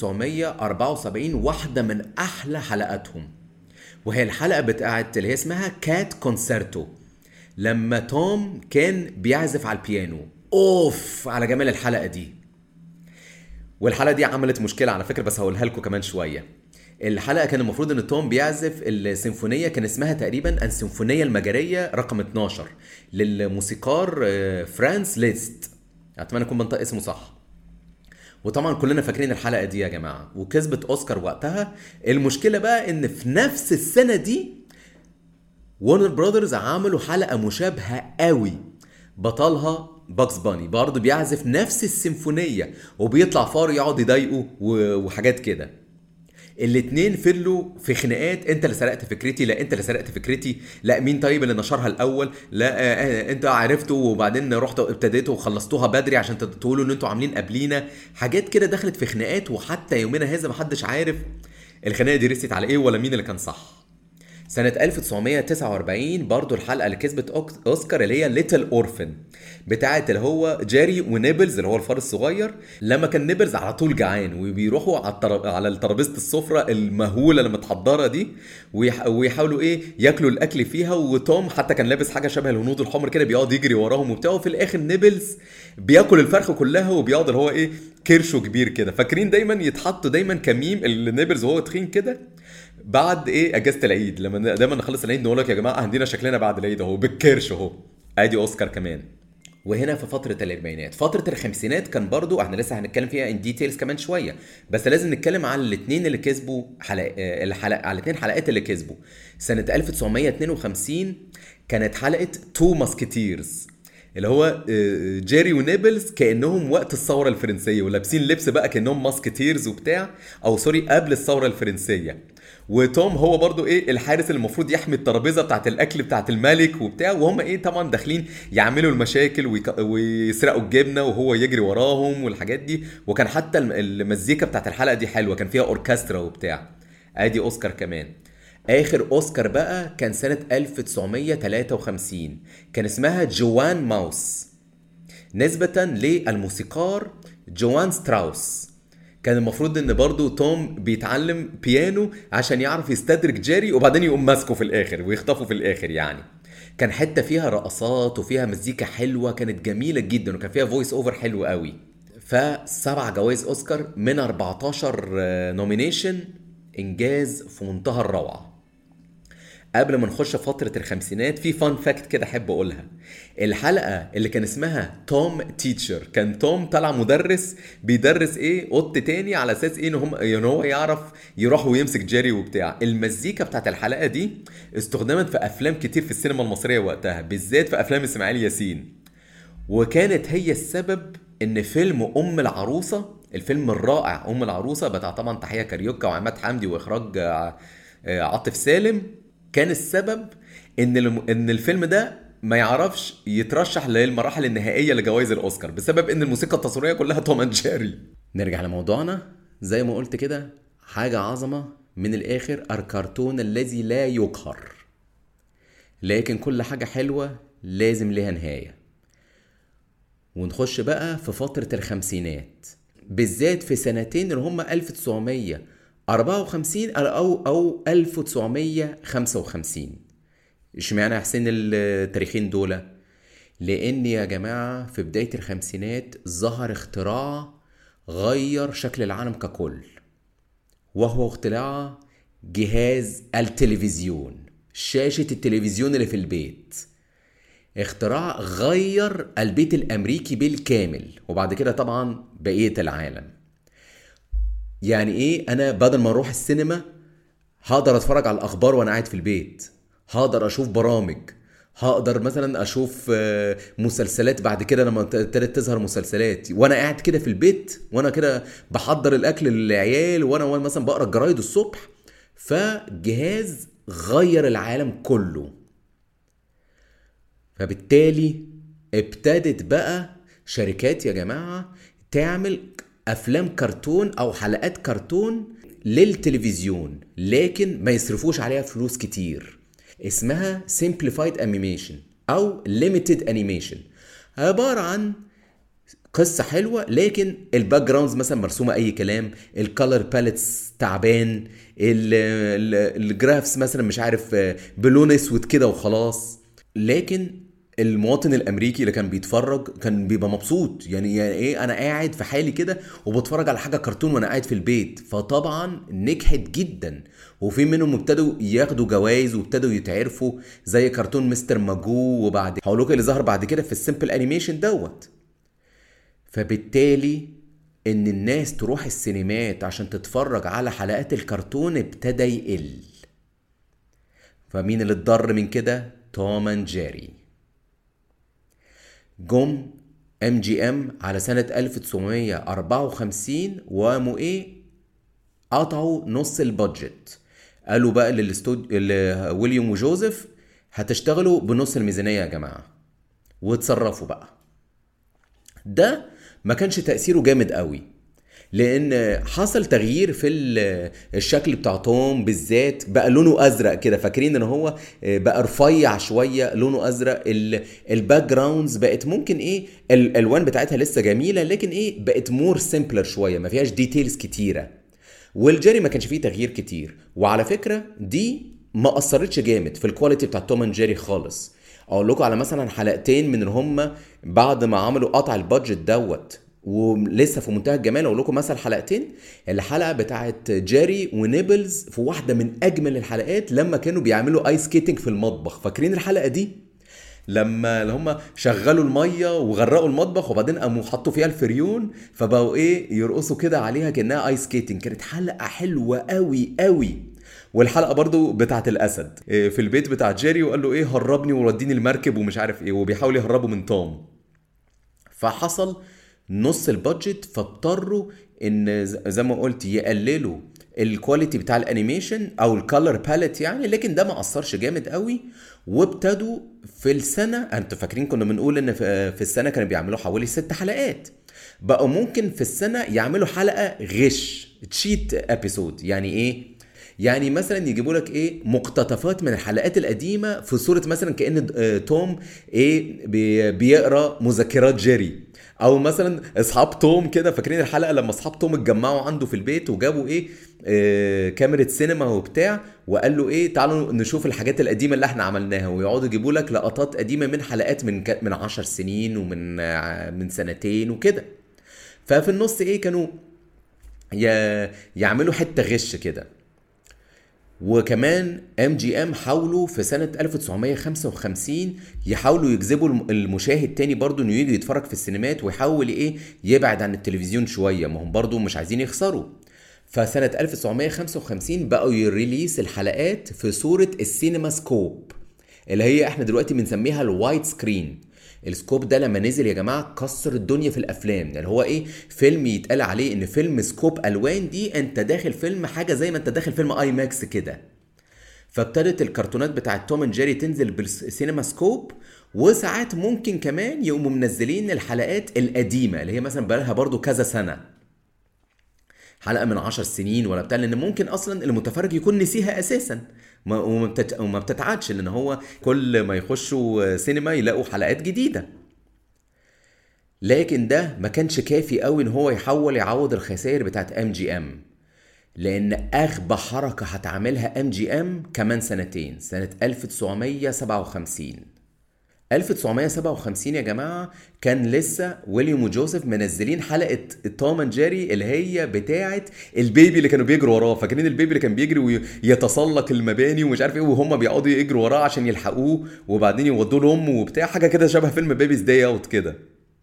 Speaker 1: 1974 واحدة من أحلى حلقاتهم وهي الحلقة بتاعت اللي هي اسمها كات كونسرتو لما توم كان بيعزف على البيانو اوف على جمال الحلقة دي والحلقة دي عملت مشكلة على فكرة بس هقولها لكم كمان شوية الحلقة كان المفروض ان توم بيعزف السيمفونية كان اسمها تقريبا السيمفونية المجرية رقم 12 للموسيقار آه، فرانس ليست اتمنى اكون بنطق اسمه صح وطبعا كلنا فاكرين الحلقه دي يا جماعه وكسبت اوسكار وقتها المشكله بقى ان في نفس السنه دي وارنر براذرز عملوا حلقه مشابهه قوي بطلها باكس باني برضه بيعزف نفس السيمفونيه وبيطلع فار يقعد يضايقه و- وحاجات كده الاتنين فضلوا في خناقات انت اللي سرقت فكرتي لا انت اللي سرقت فكرتي لا مين طيب اللي نشرها الاول لا آه آه انت عرفتوا وبعدين رحتوا ابتديتوا وخلصتوها بدري عشان تقولوا ان انتوا عاملين قبلينا حاجات كده دخلت في خناقات وحتى يومنا هذا محدش عارف الخناقه دي رست على ايه ولا مين اللي كان صح سنة 1949 برضو الحلقة اللي كسبت أوك- أوسكار اللي هي ليتل أورفن بتاعت اللي هو جيري ونيبلز اللي هو الفار الصغير لما كان نيبلز على طول جعان وبيروحوا على التر... على ترابيزة السفرة المهولة اللي متحضرة دي ويح... ويحاولوا إيه ياكلوا الأكل فيها وتوم حتى كان لابس حاجة شبه الهنود الحمر كده بيقعد يجري وراهم وبتاع وفي الآخر نيبلز بياكل الفرخة كلها وبيقعد اللي هو إيه كرشه كبير كده فاكرين دايما يتحطوا دايما كميم النيبلز وهو تخين كده بعد ايه اجازه العيد لما دايما نخلص العيد نقول لك يا جماعه عندنا شكلنا بعد العيد اهو بالكرش اهو ادي اوسكار كمان وهنا في فترة الأربعينات، فترة الخمسينات كان برضو احنا لسه هنتكلم فيها ان ديتيلز كمان شوية، بس لازم نتكلم على الاثنين اللي كسبوا حلق... آه، الحلق... على الاثنين حلقات اللي كسبوا. سنة 1952 كانت حلقة تو ماسكتيرز اللي هو آه، جيري ونيبلز كانهم وقت الثوره الفرنسيه ولابسين لبس بقى كانهم ماسكتيرز وبتاع او سوري قبل الثوره الفرنسيه وتوم هو برضو ايه الحارس اللي المفروض يحمي الترابيزه بتاعت الاكل بتاعت الملك وبتاع وهم ايه طبعا داخلين يعملوا المشاكل ويك... ويسرقوا الجبنه وهو يجري وراهم والحاجات دي وكان حتى الم- المزيكا بتاعت الحلقه دي حلوه كان فيها اوركسترا وبتاع ادي اوسكار كمان اخر اوسكار بقى كان سنه 1953 كان اسمها جوان ماوس نسبة للموسيقار جوان ستراوس كان المفروض ان برضو توم بيتعلم بيانو عشان يعرف يستدرك جيري وبعدين يقوم ماسكه في الاخر ويخطفه في الاخر يعني كان حتة فيها رقصات وفيها مزيكا حلوة كانت جميلة جدا وكان فيها فويس اوفر حلو قوي فسبع جوائز اوسكار من 14 نومينيشن انجاز في منتهى الروعه قبل ما نخش فترة الخمسينات في فان فاكت كده احب اقولها الحلقة اللي كان اسمها توم تيتشر كان توم طلع مدرس بيدرس ايه قط تاني على اساس ايه ان هم ان هو يعرف يروح ويمسك جيري وبتاع المزيكا بتاعت الحلقة دي استخدمت في افلام كتير في السينما المصرية وقتها بالذات في افلام اسماعيل ياسين وكانت هي السبب ان فيلم ام العروسه الفيلم الرائع ام العروسه بتاع طبعا تحيه كاريوكا وعماد حمدي واخراج آه، آه، عاطف سالم كان السبب ان الم- ان الفيلم ده ما يعرفش يترشح للمراحل النهائيه لجوائز الاوسكار بسبب ان الموسيقى التصويريه كلها توم اند جيري نرجع لموضوعنا زي ما قلت كده حاجه عظمه من الاخر الكرتون الذي لا يقهر لكن كل حاجه حلوه لازم لها نهايه ونخش بقى في فترة الخمسينات بالذات في سنتين اللي هم 1954 أو أو 1955 اشمعنى يا حسين التاريخين دول؟ لأن يا جماعة في بداية الخمسينات ظهر اختراع غير شكل العالم ككل وهو اختراع جهاز التلفزيون شاشة التلفزيون اللي في البيت اختراع غير البيت الامريكي بالكامل وبعد كده طبعا بقيه العالم يعني ايه انا بدل ما اروح السينما هقدر اتفرج على الاخبار وانا قاعد في البيت هقدر اشوف برامج هقدر مثلا اشوف آه، مسلسلات بعد كده لما ابتدت تظهر مسلسلات وانا قاعد كده في البيت وانا كده بحضر الاكل للعيال وانا وانا مثلا بقرا الجرايد الصبح فجهاز غير العالم كله فبالتالي ابتدت بقى شركات يا جماعة تعمل أفلام كرتون أو حلقات كرتون للتلفزيون لكن ما يصرفوش عليها فلوس كتير اسمها Simplified Animation أو Limited Animation عبارة عن قصة حلوة لكن الباك جراوندز مثلا مرسومة أي كلام الكالر باليتس تعبان ال- ال- الجرافس مثلا مش عارف آه، بلون اسود كده وخلاص لكن المواطن الامريكي اللي كان بيتفرج كان بيبقى مبسوط يعني, يعني ايه انا قاعد في حالي كده وبتفرج على حاجه كرتون وانا قاعد في البيت فطبعا نجحت جدا وفي منهم ابتدوا ياخدوا جوائز وابتدوا يتعرفوا زي كرتون مستر ماجو وبعد هقول لكم اللي ظهر بعد كده في السيمبل انيميشن دوت فبالتالي ان الناس تروح السينمات عشان تتفرج على حلقات الكرتون ابتدى يقل فمين اللي اتضر من كده توم اند جيري جم ام جي ام على سنة 1954 وقاموا ايه قطعوا نص البادجت قالوا بقى للاستوديو لويليام وجوزيف هتشتغلوا بنص الميزانيه يا جماعه وتصرفوا بقى ده ما كانش تاثيره جامد قوي لان حصل تغيير في الشكل بتاع توم بالذات بقى لونه ازرق كده فاكرين ان هو بقى رفيع شويه لونه ازرق الباك جراوندز بقت ممكن ايه الالوان بتاعتها لسه جميله لكن ايه بقت مور سيمبلر شويه ما فيهاش ديتيلز كتيره والجيري ما كانش فيه تغيير كتير وعلى فكره دي ما اثرتش جامد في الكواليتي بتاع توم اند جيري خالص اقول لكم على مثلا حلقتين من هم بعد ما عملوا قطع البادجت دوت ولسه في منتهى الجمال اقول لكم مثلا حلقتين الحلقه بتاعت جيري ونيبلز في واحده من اجمل الحلقات لما كانوا بيعملوا ايس سكيتنج في المطبخ فاكرين الحلقه دي لما هم شغلوا الميه وغرقوا المطبخ وبعدين قاموا حطوا فيها الفريون فبقوا ايه يرقصوا كده عليها كانها ايس سكيتنج كانت حلقه حلوه قوي قوي والحلقه برضو بتاعت الاسد في البيت بتاع جيري وقال له ايه هربني ووديني المركب ومش عارف ايه وبيحاول يهربه من توم فحصل نص البادجت فاضطروا ان زي ما قلت يقللوا الكواليتي بتاع الانيميشن او الكالر باليت يعني لكن ده ما اثرش جامد قوي وابتدوا في السنه انتوا فاكرين كنا بنقول ان في السنه كانوا بيعملوا حوالي ست حلقات بقوا ممكن في السنه يعملوا حلقه غش تشيت ابيسود يعني ايه يعني مثلا يجيبوا لك ايه مقتطفات من الحلقات القديمه في صوره مثلا كان توم ايه بيقرا مذكرات جيري او مثلا اصحاب توم كده فاكرين الحلقه لما اصحاب توم اتجمعوا عنده في البيت وجابوا ايه آه كاميرا سينما وبتاع وقال له ايه تعالوا نشوف الحاجات القديمه اللي احنا عملناها ويقعدوا يجيبوا لك لقطات قديمه من حلقات من من 10 سنين ومن آه من سنتين وكده ففي النص ايه كانوا يعملوا حته غش كده وكمان ام جي ام حاولوا في سنة 1955 يحاولوا يجذبوا المشاهد تاني برضو انه يجي يتفرج في السينمات ويحاول ايه يبعد عن التلفزيون شوية ما هم برضو مش عايزين يخسروا فسنة 1955 بقوا يريليس الحلقات في صورة السينما سكوب اللي هي احنا دلوقتي بنسميها الوايت سكرين السكوب ده لما نزل يا جماعه كسر الدنيا في الافلام يعني هو ايه فيلم يتقال عليه ان فيلم سكوب الوان دي انت داخل فيلم حاجه زي ما انت داخل فيلم اي ماكس كده فابتدت الكرتونات بتاعت توم اند جيري تنزل بالسينما سكوب وساعات ممكن كمان يقوموا منزلين الحلقات القديمه اللي هي مثلا بقالها برضو كذا سنه حلقه من عشر سنين ولا بتاع لان ممكن اصلا المتفرج يكون نسيها اساسا وما بتت... وما بتتعادش لان هو كل ما يخشوا سينما يلاقوا حلقات جديده لكن ده ما كانش كافي قوي ان هو يحاول يعوض الخسائر بتاعت ام جي ام لان اغبى حركه هتعملها ام جي ام كمان سنتين سنه 1957 1957 يا جماعه كان لسه ويليام وجوزيف منزلين حلقه توم اند جيري اللي هي بتاعه البيبي اللي كانوا بيجروا وراه فاكرين البيبي اللي كان بيجري ويتسلق المباني ومش عارف ايه وهم بيقعدوا يجروا وراه عشان يلحقوه وبعدين يودوه لامه وبتاع حاجه كده شبه فيلم بيبيز داي اوت كده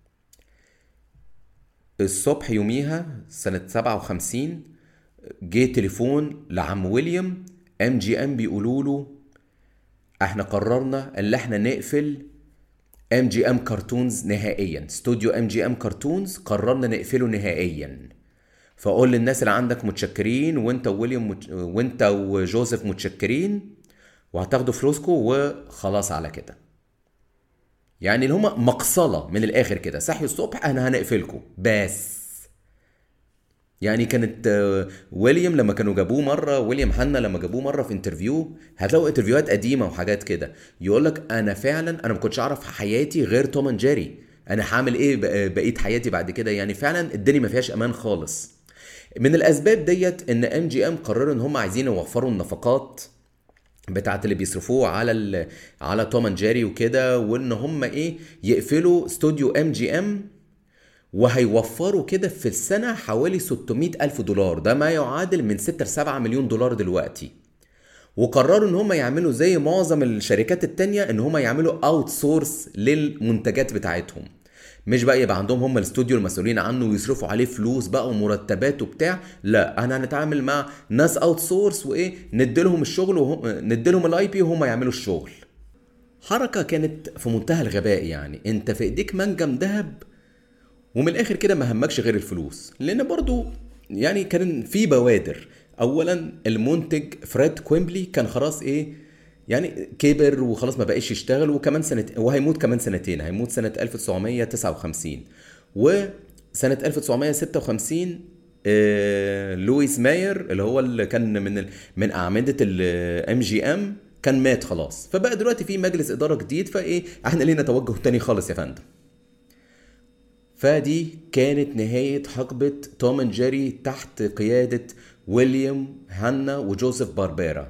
Speaker 1: الصبح يوميها سنه 57 جه تليفون لعم ويليام ام جي ام بيقولوا له احنا قررنا ان احنا نقفل ام جي ام كرتونز نهائيا استوديو ام جي ام كرتونز قررنا نقفله نهائيا فقول للناس اللي عندك متشكرين وانت وويليام مت... وانت وجوزيف متشكرين وهتاخدوا فلوسكم وخلاص على كده يعني اللي هما مقصلة من الآخر كده صحي الصبح أنا هنقفلكم بس يعني كانت ويليام لما كانوا جابوه مره ويليام حنا لما جابوه مره في انترفيو هتلاقوا انترفيوهات قديمه وحاجات كده يقول لك انا فعلا انا ما كنتش اعرف حياتي غير توم اند جيري انا هعمل ايه بقيه حياتي بعد كده يعني فعلا الدنيا ما فيهاش امان خالص من الاسباب ديت ان ام جي ام قرروا ان هم عايزين يوفروا النفقات بتاعت اللي بيصرفوه على ال... على توم اند جيري وكده وان هم ايه يقفلوا استوديو ام جي ام وهيوفروا كده في السنة حوالي 600 ألف دولار ده ما يعادل من 6 ل 7 مليون دولار دلوقتي وقرروا ان هم يعملوا زي معظم الشركات التانية ان هم يعملوا اوت سورس للمنتجات بتاعتهم مش بقى يبقى عندهم هم الاستوديو المسؤولين عنه ويصرفوا عليه فلوس بقى ومرتبات وبتاع لا احنا هنتعامل مع ناس اوت سورس وايه نديلهم الشغل وهم نديلهم الاي بي وهم يعملوا الشغل حركة كانت في منتهى الغباء يعني انت في ايديك منجم ذهب ومن الاخر كده ما همكش غير الفلوس لان برضو يعني كان في بوادر اولا المنتج فريد كويمبلي كان خلاص ايه يعني كبر وخلاص ما بقاش يشتغل وكمان سنة وهيموت كمان سنتين هيموت سنة 1959 وسنة 1956 آه، لويس ماير اللي هو اللي كان من ال... من اعمده الام جي ام كان مات خلاص فبقى دلوقتي في مجلس اداره جديد فايه احنا لينا توجه تاني خالص يا فندم فدي كانت نهاية حقبة توم اند جيري تحت قيادة ويليام هانا وجوزيف باربيرا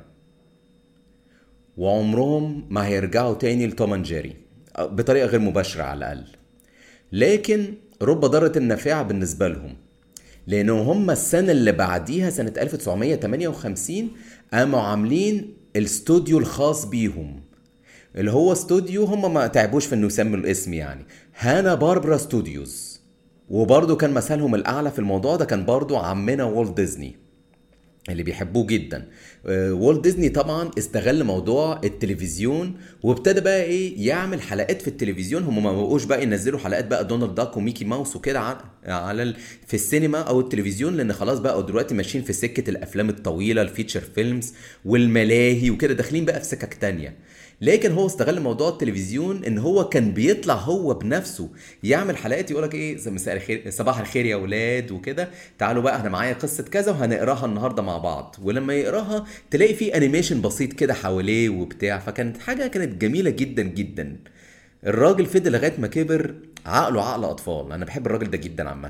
Speaker 1: وعمرهم ما هيرجعوا تاني لتوم اند جيري بطريقة غير مباشرة على الأقل لكن رب ضارة النافعة بالنسبة لهم لأن هم السنة اللي بعديها سنة 1958 قاموا عاملين الاستوديو الخاص بيهم اللي هو استوديو هم ما تعبوش في انه يسموا الاسم يعني هانا باربرا ستوديوز وبرضه كان مثلهم الاعلى في الموضوع ده كان برضه عمنا والت ديزني اللي بيحبوه جدا آه، والت ديزني طبعا استغل موضوع التلفزيون وابتدى بقى ايه يعمل حلقات في التلفزيون هم ما بقوش بقى ينزلوا حلقات بقى دونالد داك وميكي ماوس وكده على على ال- في السينما او التلفزيون لان خلاص بقى دلوقتي ماشيين في سكه الافلام الطويله الفيتشر فيلمز والملاهي وكده داخلين بقى في سكك تانية لكن هو استغل موضوع التلفزيون ان هو كان بيطلع هو بنفسه يعمل حلقات يقول لك ايه زي مساء الخير صباح الخير يا اولاد وكده تعالوا بقى انا معايا قصه كذا وهنقراها النهارده مع بعض ولما يقراها تلاقي في انيميشن بسيط كده حواليه وبتاع فكانت حاجه كانت جميله جدا جدا الراجل فضل لغايه ما كبر عقله عقل اطفال انا بحب الراجل ده جدا عامه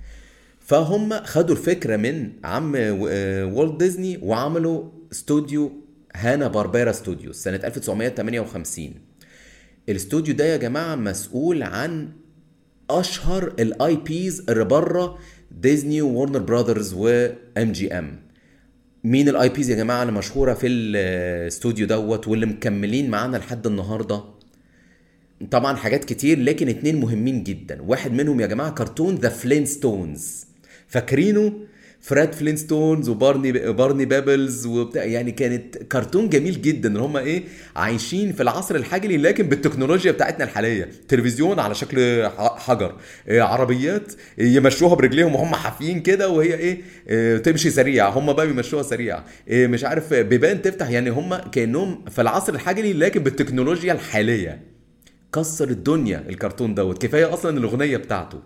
Speaker 1: فهم خدوا الفكره من عم آه، والت ديزني وعملوا استوديو هانا باربيرا ستوديو سنه 1958 الاستوديو ده يا جماعه مسؤول عن اشهر الاي بيز اللي بره ديزني وورنر براذرز وام جي ام مين الاي بيز يا جماعه اللي مشهوره في الاستوديو دوت واللي مكملين معانا لحد النهارده طبعا حاجات كتير لكن اتنين مهمين جدا واحد منهم يا جماعه كرتون ذا فلينستونز فاكرينه فريد فلينستونز وبارني بارني بابلز وبتاع يعني كانت كرتون جميل جدا ان هم ايه عايشين في العصر الحجري لكن بالتكنولوجيا بتاعتنا الحاليه تلفزيون على شكل ح- حجر إيه عربيات يمشوها برجليهم وهم حافيين كده وهي ايه, إيه تمشي سريع هم بقى بيمشوها سريع إيه مش عارف بيبان تفتح يعني هم كانهم في العصر الحجري لكن بالتكنولوجيا الحاليه كسر الدنيا الكرتون دوت كفايه اصلا الاغنيه بتاعته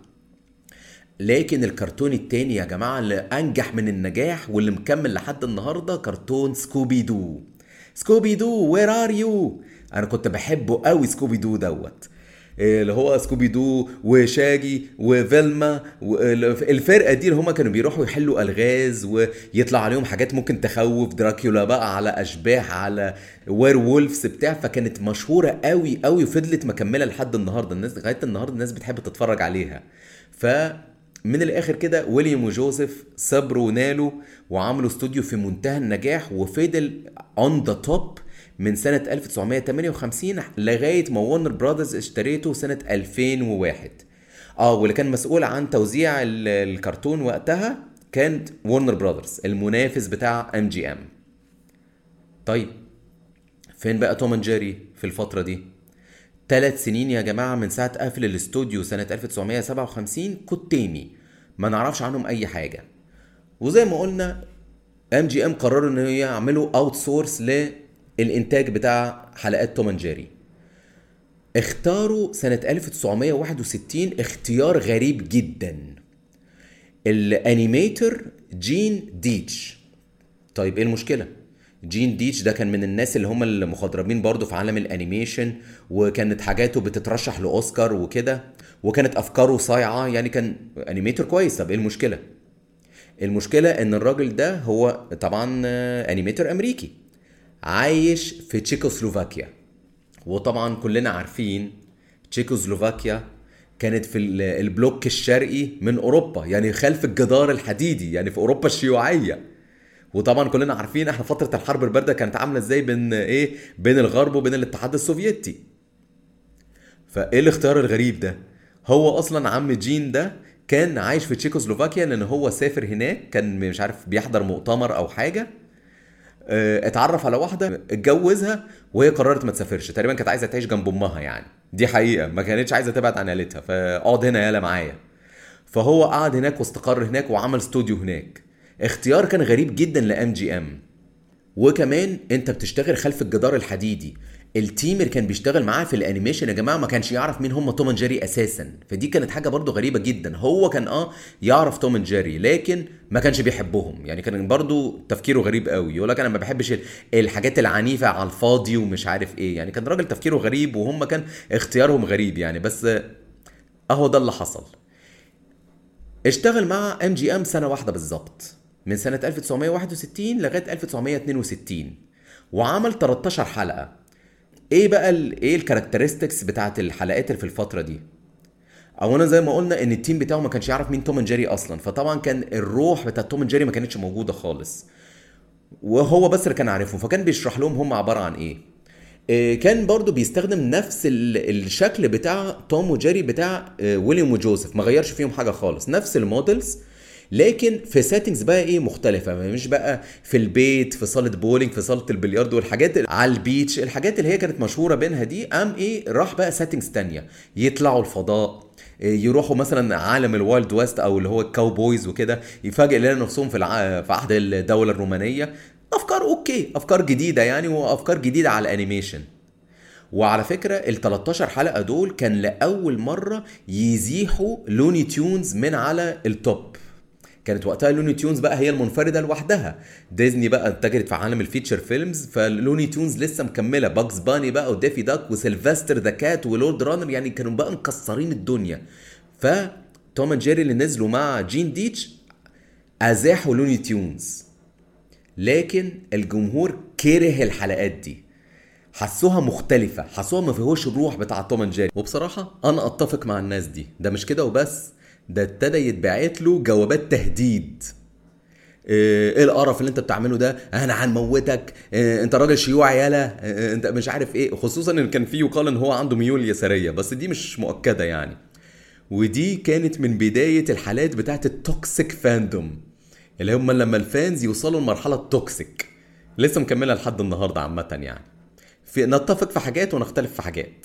Speaker 1: لكن الكرتون التاني يا جماعه اللي انجح من النجاح واللي مكمل لحد النهارده كرتون سكوبي دو سكوبي دو وير ار يو انا كنت بحبه قوي سكوبي دو دوت إيه اللي هو سكوبي دو وشاجي وفيلما الفرقه دي اللي هم كانوا بيروحوا يحلوا الغاز ويطلع عليهم حاجات ممكن تخوف دراكولا بقى على اشباح على وير وولفز بتاع فكانت مشهوره قوي قوي وفضلت مكمله لحد النهارده الناس لغايه النهارده الناس بتحب تتفرج عليها ف من الاخر كده ويليام وجوزيف صبروا ونالوا وعملوا استوديو في منتهى النجاح وفضل اون ذا توب من سنة 1958 لغاية ما ورنر براذرز اشتريته سنة 2001 اه واللي كان مسؤول عن توزيع ال- الكرتون وقتها كانت ورنر براذرز المنافس بتاع ام جي ام طيب فين بقى توم اند جيري في الفترة دي؟ ثلاث سنين يا جماعة من ساعة قفل الاستوديو سنة 1957 كتيمي ما نعرفش عنهم أي حاجة وزي ما قلنا ام جي ام قرروا ان يعملوا اوت سورس للانتاج بتاع حلقات توم اند جيري اختاروا سنة 1961 اختيار غريب جدا الانيميتر جين ديتش طيب ايه المشكله جين ديتش ده كان من الناس اللي هم المخضرمين برضه في عالم الانيميشن وكانت حاجاته بتترشح لاوسكار وكده وكانت افكاره صايعه يعني كان انيميتر كويس طب ايه المشكله المشكله ان الراجل ده هو طبعا آه، انيميتر امريكي عايش في تشيكوسلوفاكيا وطبعا كلنا عارفين تشيكوسلوفاكيا كانت في ال- البلوك الشرقي من اوروبا يعني خلف الجدار الحديدي يعني في اوروبا الشيوعيه وطبعا كلنا عارفين احنا فتره الحرب البارده كانت عامله ازاي بين ايه بين الغرب وبين الاتحاد السوفيتي فايه الاختيار الغريب ده هو اصلا عم جين ده كان عايش في تشيكوسلوفاكيا لان هو سافر هناك كان مش عارف بيحضر مؤتمر او حاجه آه، اتعرف على واحده اتجوزها وهي قررت ما تسافرش تقريبا كانت عايزه تعيش جنب امها يعني دي حقيقه ما كانتش عايزه تبعد عن عيلتها فاقعد هنا يالا معايا فهو قعد هناك واستقر هناك وعمل استوديو هناك اختيار كان غريب جدا لام جي ام وكمان انت بتشتغل خلف الجدار الحديدي التيم اللي كان بيشتغل معاه في الانيميشن يا جماعه ما كانش يعرف مين هم توم اند جيري اساسا فدي كانت حاجه برضو غريبه جدا هو كان اه يعرف توم اند جيري لكن ما كانش بيحبهم يعني كان برضو تفكيره غريب قوي يقول لك انا ما بحبش ال- الحاجات العنيفه على الفاضي ومش عارف ايه يعني كان راجل تفكيره غريب وهم كان اختيارهم غريب يعني بس آه، اهو ده اللي حصل اشتغل مع ام جي ام سنه واحده بالظبط من سنه 1961 لغايه 1962 وعمل 13 حلقه ايه بقى ال ايه الكاركترستكس بتاعت الحلقات اللي في الفتره دي اولا زي ما قلنا ان التيم بتاعه ما كانش يعرف مين توم اند جيري اصلا فطبعا كان الروح بتاعت توم اند جيري ما كانتش موجوده خالص وهو بس اللي كان عارفهم فكان بيشرح لهم هم عباره عن ايه إيه، كان برضو بيستخدم نفس ال- الشكل بتاع توم وجيري بتاع آه، ويليام وجوزيف ما غيرش فيهم حاجه خالص نفس المودلز لكن في سيتنجز بقى ايه مختلفة مش بقى في البيت في صالة بولينج في صالة البلياردو والحاجات اللي على البيتش الحاجات اللي هي كانت مشهورة بينها دي قام ايه راح بقى سيتنجز تانية يطلعوا الفضاء إيه، يروحوا مثلا عالم الوايلد ويست او اللي هو الكاوبويز وكده يفاجئ يلاقي نفسهم في الع... في عهد الدولة الرومانية افكار اوكي افكار جديدة يعني وافكار جديدة على الانيميشن وعلى فكرة ال 13 حلقة دول كان لأول مرة يزيحوا لوني تيونز من على التوب كانت وقتها لوني تيونز بقى هي المنفردة لوحدها ديزني بقى اتجهت في عالم الفيتشر فيلمز فلوني تيونز لسه مكملة باكس باني بقى ودافي داك وسيلفستر ذا كات ولورد رانر يعني كانوا بقى مكسرين الدنيا فتوم اند جيري اللي نزلوا مع جين ديتش ازاحوا لوني تيونز لكن الجمهور كره الحلقات دي حسوها مختلفة حسوها ما فيهوش الروح بتاع توم اند جيري وبصراحة أنا أتفق مع الناس دي ده مش كده وبس ده ابتدى يتبعت له جوابات تهديد ايه إيه القرف اللي انت بتعمله ده انا هنموتك إيه انت راجل شيوعي يالا إيه انت مش عارف ايه خصوصا ان كان في يقال ان هو عنده ميول يساريه بس دي مش مؤكده يعني ودي كانت من بدايه الحالات بتاعت التوكسيك فاندوم اللي هم لما الفانز يوصلوا لمرحله التوكسيك لسه مكمله لحد النهارده عامه يعني في نتفق في حاجات ونختلف في حاجات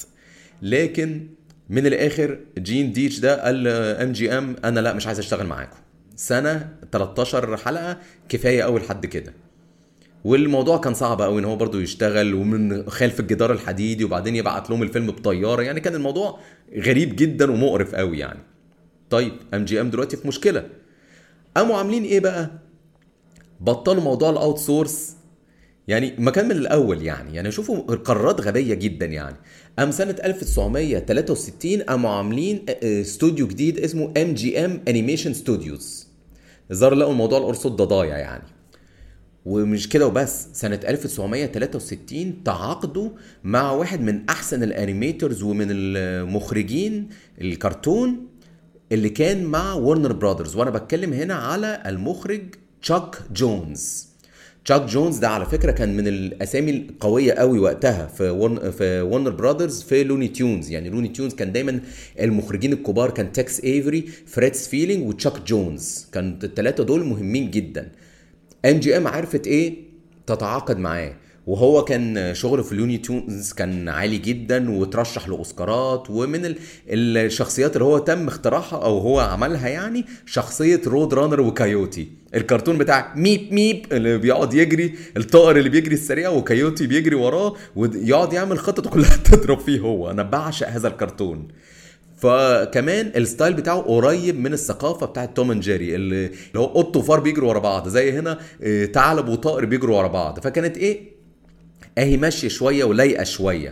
Speaker 1: لكن من الاخر جين ديتش ده قال ام جي ام انا لا مش عايز اشتغل معاكم سنه 13 حلقه كفايه اول حد كده والموضوع كان صعب قوي ان هو برضه يشتغل ومن خلف الجدار الحديدي وبعدين يبعت لهم الفيلم بطياره يعني كان الموضوع غريب جدا ومقرف قوي يعني طيب ام جي ام دلوقتي في مشكله قاموا عاملين ايه بقى بطلوا موضوع الاوت سورس يعني مكان من الاول يعني يعني شوفوا قرارات غبيه جدا يعني قام سنه 1963 قاموا عاملين آه، استوديو جديد اسمه ام جي ام انيميشن ستوديوز ظهر لقوا الموضوع القرص ده ضايع يعني ومش كده وبس سنة 1963 تعاقدوا مع واحد من أحسن الأنيميترز ومن المخرجين الكرتون اللي كان مع ورنر براذرز وأنا بتكلم هنا على المخرج تشاك جونز تشاك جونز ده على فكرة كان من الأسامي القوية قوي وقتها في ورن في ورنر براذرز في لوني تيونز يعني لوني تيونز كان دايما المخرجين الكبار كان تكس ايفري فريدز فيلينج وتشاك جونز كان الثلاثة دول مهمين جدا ام جي ام عرفت ايه تتعاقد معاه وهو كان شغله في لوني تيونز كان عالي جدا وترشح لاوسكارات ومن ال- الشخصيات اللي هو تم اختراعها او هو عملها يعني شخصيه رود رانر وكايوتي الكرتون بتاع ميب ميب اللي بيقعد يجري الطائر اللي بيجري السريع وكايوتي بيجري وراه ويقعد يعمل خطته كلها تضرب فيه هو انا بعشق هذا الكرتون فكمان الستايل بتاعه قريب من الثقافه بتاعت توم اند جيري اللي اللي هو قط وفار بيجروا ورا بعض زي هنا آه، ثعلب وطائر بيجروا ورا بعض فكانت ايه اهي ماشيه شويه ولايقه شويه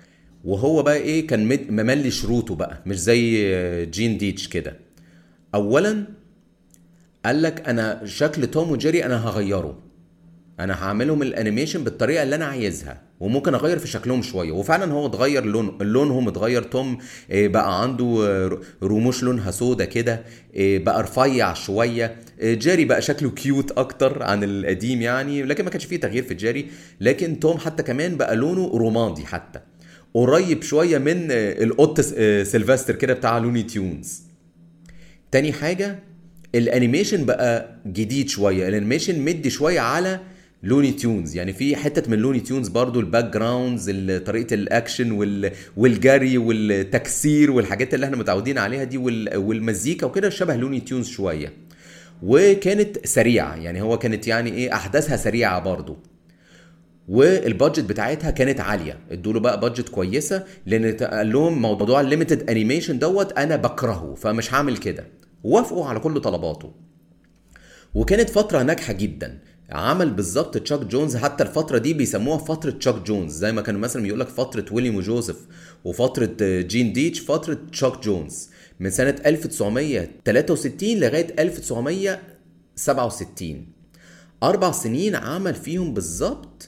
Speaker 1: وهو بقى ايه كان مد- مملي شروطه بقى مش زي آه، جين ديتش كده اولا قال لك انا شكل توم وجيري انا هغيره انا هعملهم الانيميشن بالطريقه اللي انا عايزها وممكن اغير في شكلهم شويه وفعلا هو اتغير لون لونهم اتغير توم آه، بقى عنده آه، رموش لونها سودا كده آه، بقى رفيع شويه آه، جيري بقى شكله كيوت اكتر عن القديم يعني لكن ما كانش فيه تغيير في جيري لكن توم حتى كمان بقى لونه رمادي حتى قريب شويه من آه، القط س- آه، سيلفستر كده بتاع لوني تيونز تاني حاجة الانيميشن بقى جديد شوية الانيميشن مدي شوية على لوني تيونز يعني في حتة من لوني تيونز برضو الباك جراوندز ال- طريقة الاكشن وال... والجري والتكسير والحاجات اللي احنا متعودين عليها دي وال... والمزيكا وكده شبه لوني تيونز شوية وكانت سريعة يعني هو كانت يعني ايه احداثها سريعة برضو والبادجت بتاعتها كانت عاليه ادوا له بقى بادجت كويسه لان قال لهم موضوع الليميتد انيميشن دوت انا بكرهه فمش هعمل كده وافقوا على كل طلباته وكانت فتره ناجحه جدا عمل بالظبط تشاك جونز حتى الفتره دي بيسموها فتره تشاك جونز زي ما كانوا مثلا يقول لك فتره ويليام وجوزيف وفتره جين ديتش فتره تشاك جونز من سنه 1963 لغايه 1967 اربع سنين عمل فيهم بالظبط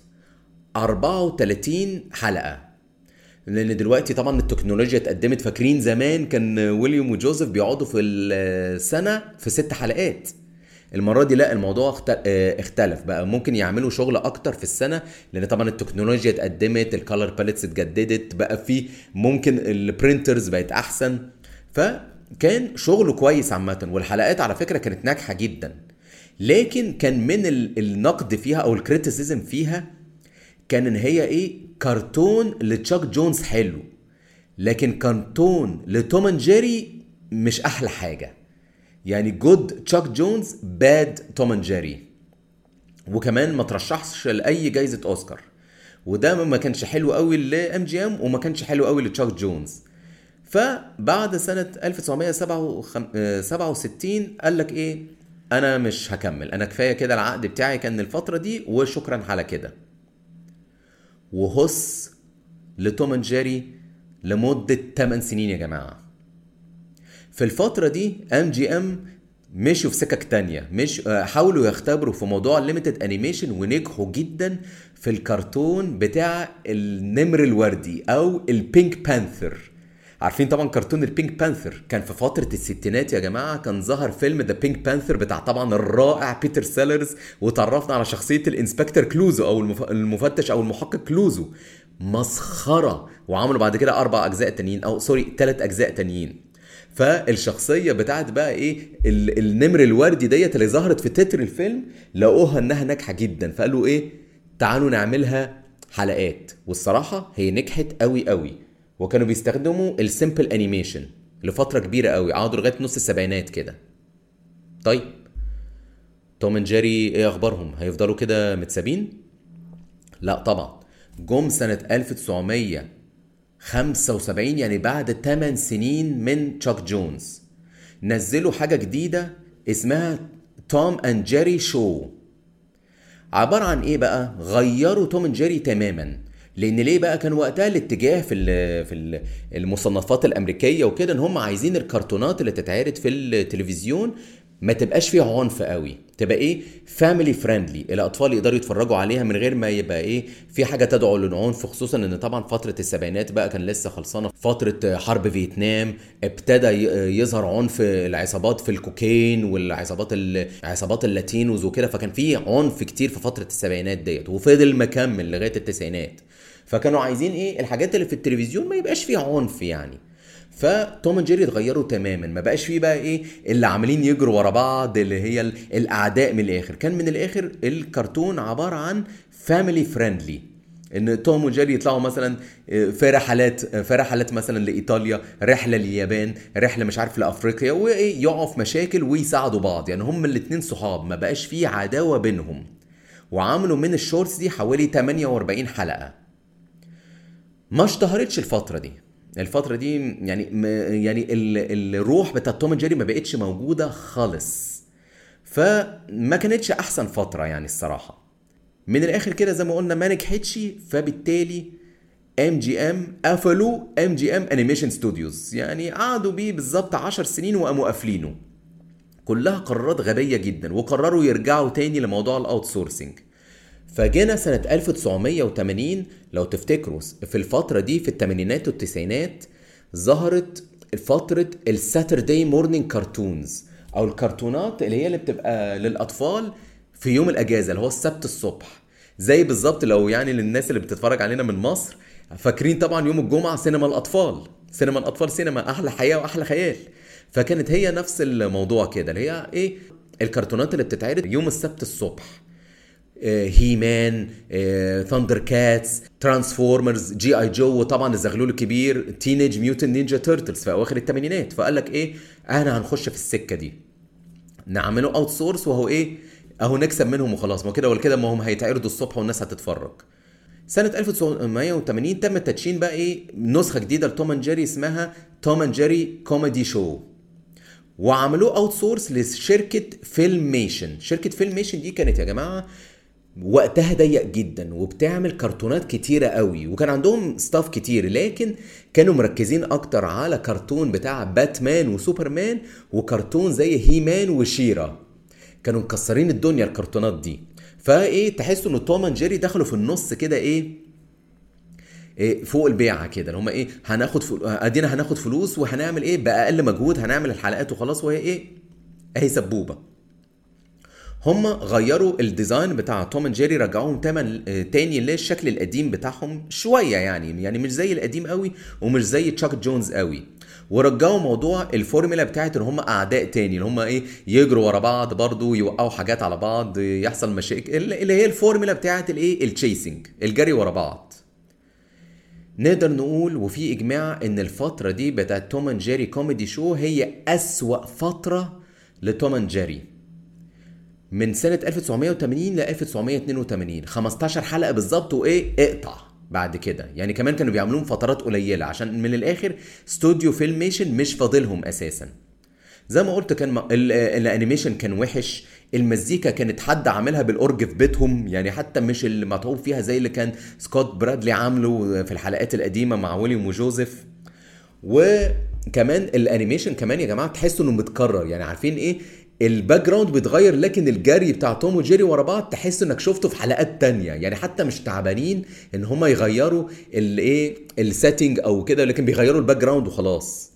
Speaker 1: 34 حلقه لان دلوقتي طبعا التكنولوجيا اتقدمت فاكرين زمان كان ويليام وجوزيف بيقعدوا في السنه في ست حلقات المره دي لا الموضوع اخت- اه اختلف بقى ممكن يعملوا شغل اكتر في السنه لان طبعا التكنولوجيا اتقدمت الكالر باليتس اتجددت بقى في ممكن البرينترز بقت احسن فكان شغله كويس عامه والحلقات على فكره كانت ناجحه جدا لكن كان من ال- النقد فيها او الكريتيسيزم فيها كان ان هي ايه كرتون لتشاك جونز حلو لكن كرتون لتوم اند جيري مش احلى حاجه يعني جود تشاك جونز باد توم اند جيري وكمان ما ترشحش لاي جايزه اوسكار وده ما كانش حلو قوي لام جي ام وما كانش حلو قوي لتشاك جونز فبعد سنة 1967 قال لك ايه انا مش هكمل انا كفاية كده العقد بتاعي كان الفترة دي وشكرا على كده وهص لتوم اند جيري لمدة 8 سنين يا جماعة في الفترة دي ام جي ام مشوا في سكك تانية مش آه، حاولوا يختبروا في موضوع الليميتد انيميشن ونجحوا جدا في الكرتون بتاع النمر الوردي او البينك بانثر عارفين طبعا كرتون البينك بانثر كان في فترة الستينات يا جماعة كان ظهر فيلم ذا بينك بانثر بتاع طبعا الرائع بيتر سيلرز وتعرفنا على شخصية الانسبكتور كلوزو او المف- المفتش او المحقق كلوزو مسخرة وعملوا بعد كده اربع اجزاء تانيين او سوري ثلاث اجزاء تانيين فالشخصيه بتاعت بقى ايه ال- النمر الوردي ديت اللي ظهرت في تتر الفيلم لقوها انها ناجحه جدا فقالوا ايه تعالوا نعملها حلقات والصراحه هي نجحت قوي قوي وكانوا بيستخدموا السيمبل انيميشن لفتره كبيره قوي قعدوا لغايه نص السبعينات كده طيب توم اند جيري ايه اخبارهم هيفضلوا كده متسابين لا طبعا جم سنه 1900 75 يعني بعد 8 سنين من تشاك جونز نزلوا حاجة جديدة اسمها توم اند جيري شو عبارة عن ايه بقى غيروا توم اند جيري تماما لان ليه بقى كان وقتها الاتجاه في ال في ال المصنفات الامريكيه وكده ان هم عايزين الكرتونات اللي تتعرض في التلفزيون ما تبقاش فيها عنف قوي تبقى ايه فاميلي فريندلي الاطفال يقدروا يتفرجوا عليها من غير ما يبقى ايه في حاجه تدعو للعنف خصوصا ان طبعا فتره السبعينات بقى كان لسه خلصانه فتره حرب فيتنام ابتدى ي- يظهر عنف العصابات في الكوكين والعصابات ال- عصابات اللاتينوز وكده فكان في عنف كتير في فتره السبعينات ديت وفضل مكمل لغايه التسعينات فكانوا عايزين ايه الحاجات اللي في التلفزيون ما يبقاش فيها عنف يعني فتوم اند جيري اتغيروا تماما ما بقاش فيه بقى ايه اللي عاملين يجروا ورا بعض اللي هي ال- الاعداء من الاخر كان من الاخر الكرتون عباره عن فاميلي فريندلي ان توم وجيري يطلعوا مثلا آه، في رحلات آه، في رحلات مثلا لايطاليا رحله لليابان رحله مش عارف لافريقيا وايه يقعوا في مشاكل ويساعدوا بعض يعني هم الاتنين صحاب ما بقاش فيه عداوه بينهم وعملوا من الشورتس دي حوالي 48 حلقه ما اشتهرتش الفترة دي الفترة دي يعني م- يعني ال- الروح بتاعت توم اند جيري ما بقتش موجودة خالص فما كانتش احسن فترة يعني الصراحة من الاخر كده زي ما قلنا ما نجحتش فبالتالي ام جي ام قفلوا ام جي ام انيميشن ستوديوز يعني قعدوا بيه بالظبط 10 سنين وقاموا قافلينه كلها قرارات غبية جدا وقرروا يرجعوا تاني لموضوع الاوت سورسنج فجينا سنة 1980 لو تفتكروا في الفترة دي في الثمانينات والتسعينات ظهرت فترة الساتردي مورنينج كرتونز أو الكرتونات اللي هي اللي بتبقى للأطفال في يوم الأجازة اللي هو السبت الصبح زي بالظبط لو يعني للناس اللي بتتفرج علينا من مصر فاكرين طبعا يوم الجمعة سينما الأطفال سينما الأطفال سينما أحلى حياة وأحلى خيال فكانت هي نفس الموضوع كده اللي هي إيه الكرتونات اللي بتتعرض يوم السبت الصبح هي مان ثاندر كاتس ترانسفورمرز جي اي جو وطبعا الزغلول الكبير تينيج ميوتن نينجا تيرتلز في اواخر الثمانينات فقال لك ايه انا هنخش في السكه دي نعمله اوت سورس وهو ايه اهو نكسب منهم وخلاص ما كده ولا كده ما هم هيتعرضوا الصبح والناس هتتفرج سنة 1980 تم تدشين بقى ايه نسخة جديدة لتوم اند جيري اسمها توم اند جيري كوميدي شو وعملوه اوت سورس لشركة فيلميشن شركة فيلميشن دي كانت يا جماعة وقتها ضيق جدا وبتعمل كرتونات كتيرة قوي وكان عندهم ستاف كتير لكن كانوا مركزين اكتر على كرتون بتاع باتمان وسوبرمان وكرتون زي هيمان وشيرا كانوا مكسرين الدنيا الكرتونات دي فايه تحسوا ان توم اند جيري دخلوا في النص كده ايه إيه فوق البيعه كده اللي هم ايه هناخد فل... ادينا هناخد فلوس وهنعمل ايه باقل مجهود هنعمل الحلقات وخلاص وهي ايه اهي سبوبه هم غيروا الديزاين بتاع توم اند جيري رجعوهم تمن تاني للشكل القديم بتاعهم شويه يعني يعني مش زي القديم قوي ومش زي تشاك جونز قوي ورجعوا موضوع الفورمولا بتاعت ان هم اعداء تاني اللي هم ايه يجروا ورا بعض برضو يوقعوا حاجات على بعض يحصل مشاكل اللي هي الفورمولا بتاعت الايه التشيسنج الجري ورا بعض نقدر نقول وفي اجماع ان الفتره دي بتاعت توم اند جيري كوميدي شو هي اسوا فتره لتوم اند جيري من سنه 1980 ل 1982 15 حلقه بالظبط وايه اقطع بعد كده يعني كمان كانوا بيعملوهم فترات قليله عشان من الاخر استوديو فيلميشن مش فاضلهم اساسا زي ما قلت كان الانيميشن كان وحش المزيكا كانت حد عاملها بالاورج في بيتهم يعني حتى مش اللي متعوب فيها زي اللي كان سكوت برادلي عامله في الحلقات القديمه مع ويليام وجوزيف وكمان الانيميشن كمان يا جماعه تحسوا انه متكرر يعني عارفين ايه الباك جراوند بيتغير لكن الجري بتاع توم وجيري ورا بعض تحس انك شفته في حلقات تانية يعني حتى مش تعبانين ان هم يغيروا الايه السيتنج او كده لكن بيغيروا الباك جراوند وخلاص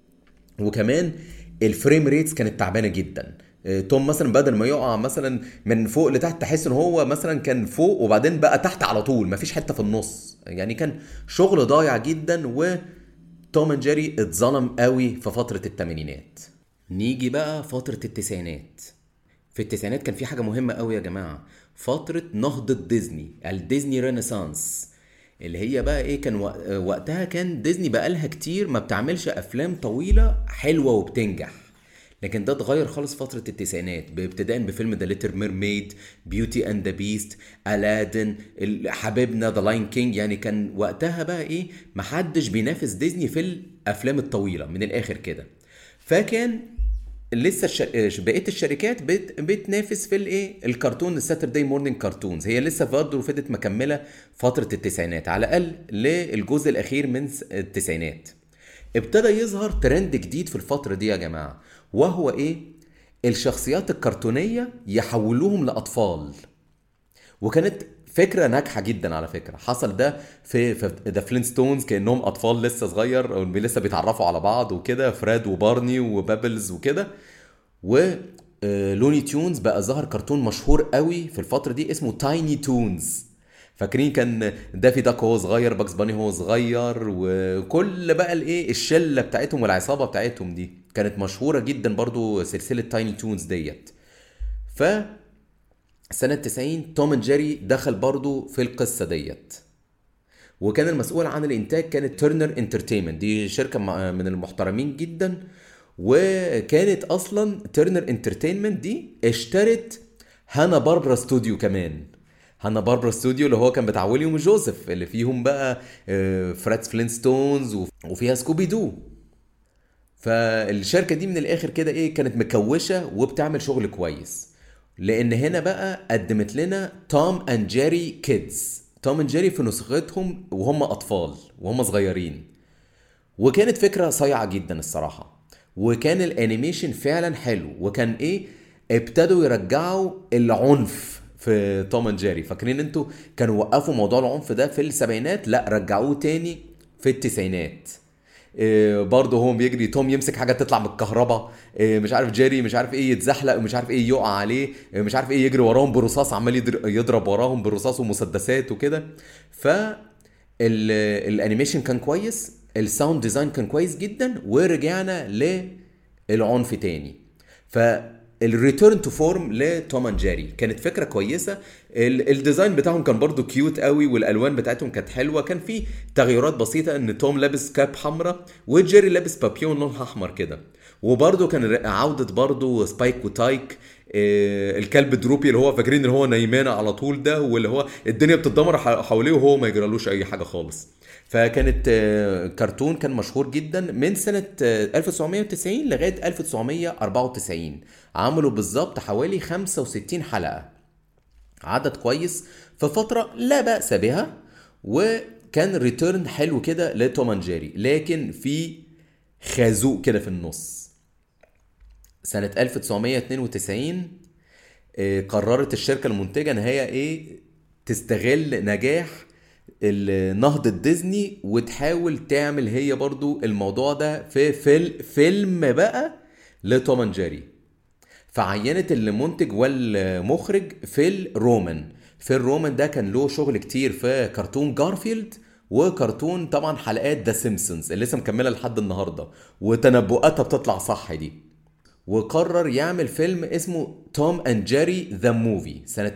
Speaker 1: وكمان الفريم ريتس كانت تعبانه جدا توم مثلا بدل ما يقع مثلا من فوق لتحت تحس ان هو مثلا كان فوق وبعدين بقى تحت على طول مفيش حته في النص يعني كان شغل ضايع جدا وتوم اند جيري اتظلم قوي في فتره الثمانينات نيجي بقى فترة التسعينات في التسعينات كان في حاجة مهمة قوي يا جماعة فترة نهضة ديزني الديزني رينيسانس اللي هي بقى ايه كان وقتها كان ديزني بقالها كتير ما بتعملش افلام طويلة حلوة وبتنجح لكن ده اتغير خالص فترة التسعينات ابتداء بفيلم ذا ليتر ميرميد بيوتي اند ذا بيست الادن حبيبنا ذا لاين كينج يعني كان وقتها بقى ايه محدش بينافس ديزني في الافلام الطويلة من الاخر كده فكان لسه الشر... بقيه الشركات بت... بتنافس في الايه الكرتون الساتردي مورنينج كرتونز هي لسه برضه فضلت مكمله فتره التسعينات على الاقل للجزء الاخير من التسعينات ابتدى يظهر ترند جديد في الفتره دي يا جماعه وهو ايه الشخصيات الكرتونيه يحولوهم لاطفال وكانت فكره ناجحه جدا على فكره حصل ده في في ذا فلينستونز كانهم اطفال لسه صغير او لسه بيتعرفوا على بعض وكده فريد وبارني وبابلز وكده و لوني تيونز بقى ظهر كرتون مشهور قوي في الفتره دي اسمه تايني تونز فاكرين كان دافي داك وهو صغير باكس باني وهو صغير وكل بقى الايه الشله بتاعتهم والعصابه بتاعتهم دي كانت مشهوره جدا برضو سلسله تايني تونز ديت ف سنة 90 توم اند جيري دخل برضو في القصة ديت وكان المسؤول عن الانتاج كانت ترنر انترتينمنت دي شركة من المحترمين جدا وكانت اصلا ترنر انترتينمنت دي اشترت هانا باربرا ستوديو كمان هانا باربرا ستوديو اللي هو كان بتاع ويليام وجوزيف اللي فيهم بقى فريد فلينستونز وفيها سكوبي دو فالشركة دي من الاخر كده ايه كانت مكوشة وبتعمل شغل كويس لان هنا بقى قدمت لنا توم اند جيري كيدز توم اند جيري في نسختهم وهم اطفال وهم صغيرين وكانت فكره صايعه جدا الصراحه وكان الانيميشن فعلا حلو وكان ايه ابتدوا يرجعوا العنف في توم اند جيري فاكرين انتوا كانوا وقفوا موضوع العنف ده في السبعينات لا رجعوه تاني في التسعينات إيه برضه هو بيجري توم يمسك حاجه تطلع من الكهرباء إيه مش عارف جيري مش عارف ايه يتزحلق مش عارف ايه يقع عليه إيه مش عارف ايه يجري وراهم برصاص عمال يضرب وراهم بالرصاص ومسدسات وكده ف الانيميشن كان كويس الساوند ديزاين كان كويس جدا ورجعنا للعنف تاني ف الريتيرن تو فورم لتوم اند جيري كانت فكره كويسه ال- الديزاين بتاعهم كان برضو كيوت قوي والالوان بتاعتهم كانت حلوه كان في تغيرات بسيطه ان توم لابس كاب حمراء وجيري لابس بابيون لونها احمر كده وبرضو كان ر- عوده برضو سبايك وتايك آه، الكلب دروبي اللي هو فاكرين ان هو نايمان على طول ده واللي هو الدنيا بتتدمر ح- حواليه وهو ما يجرالوش اي حاجه خالص فكانت آه، كرتون كان مشهور جدا من سنة آه، 1990 لغاية 1994 عملوا بالظبط حوالي 65 حلقة عدد كويس في فترة لا بأس بها وكان ريتيرن حلو كده لتوم اند جيري لكن في خازوق كده في النص سنة 1992 آه، قررت الشركة المنتجة ان هي ايه تستغل نجاح ال- نهضة ديزني وتحاول تعمل هي برضو الموضوع ده في فيل فيلم بقى لتوم اند جيري فعينت المنتج والمخرج فيل رومان فيل رومان ده كان له شغل كتير في كرتون جارفيلد وكرتون طبعا حلقات ذا سيمبسونز اللي لسه مكمله لحد النهارده وتنبؤاتها بتطلع صح دي وقرر يعمل فيلم اسمه توم اند جيري ذا موفي سنة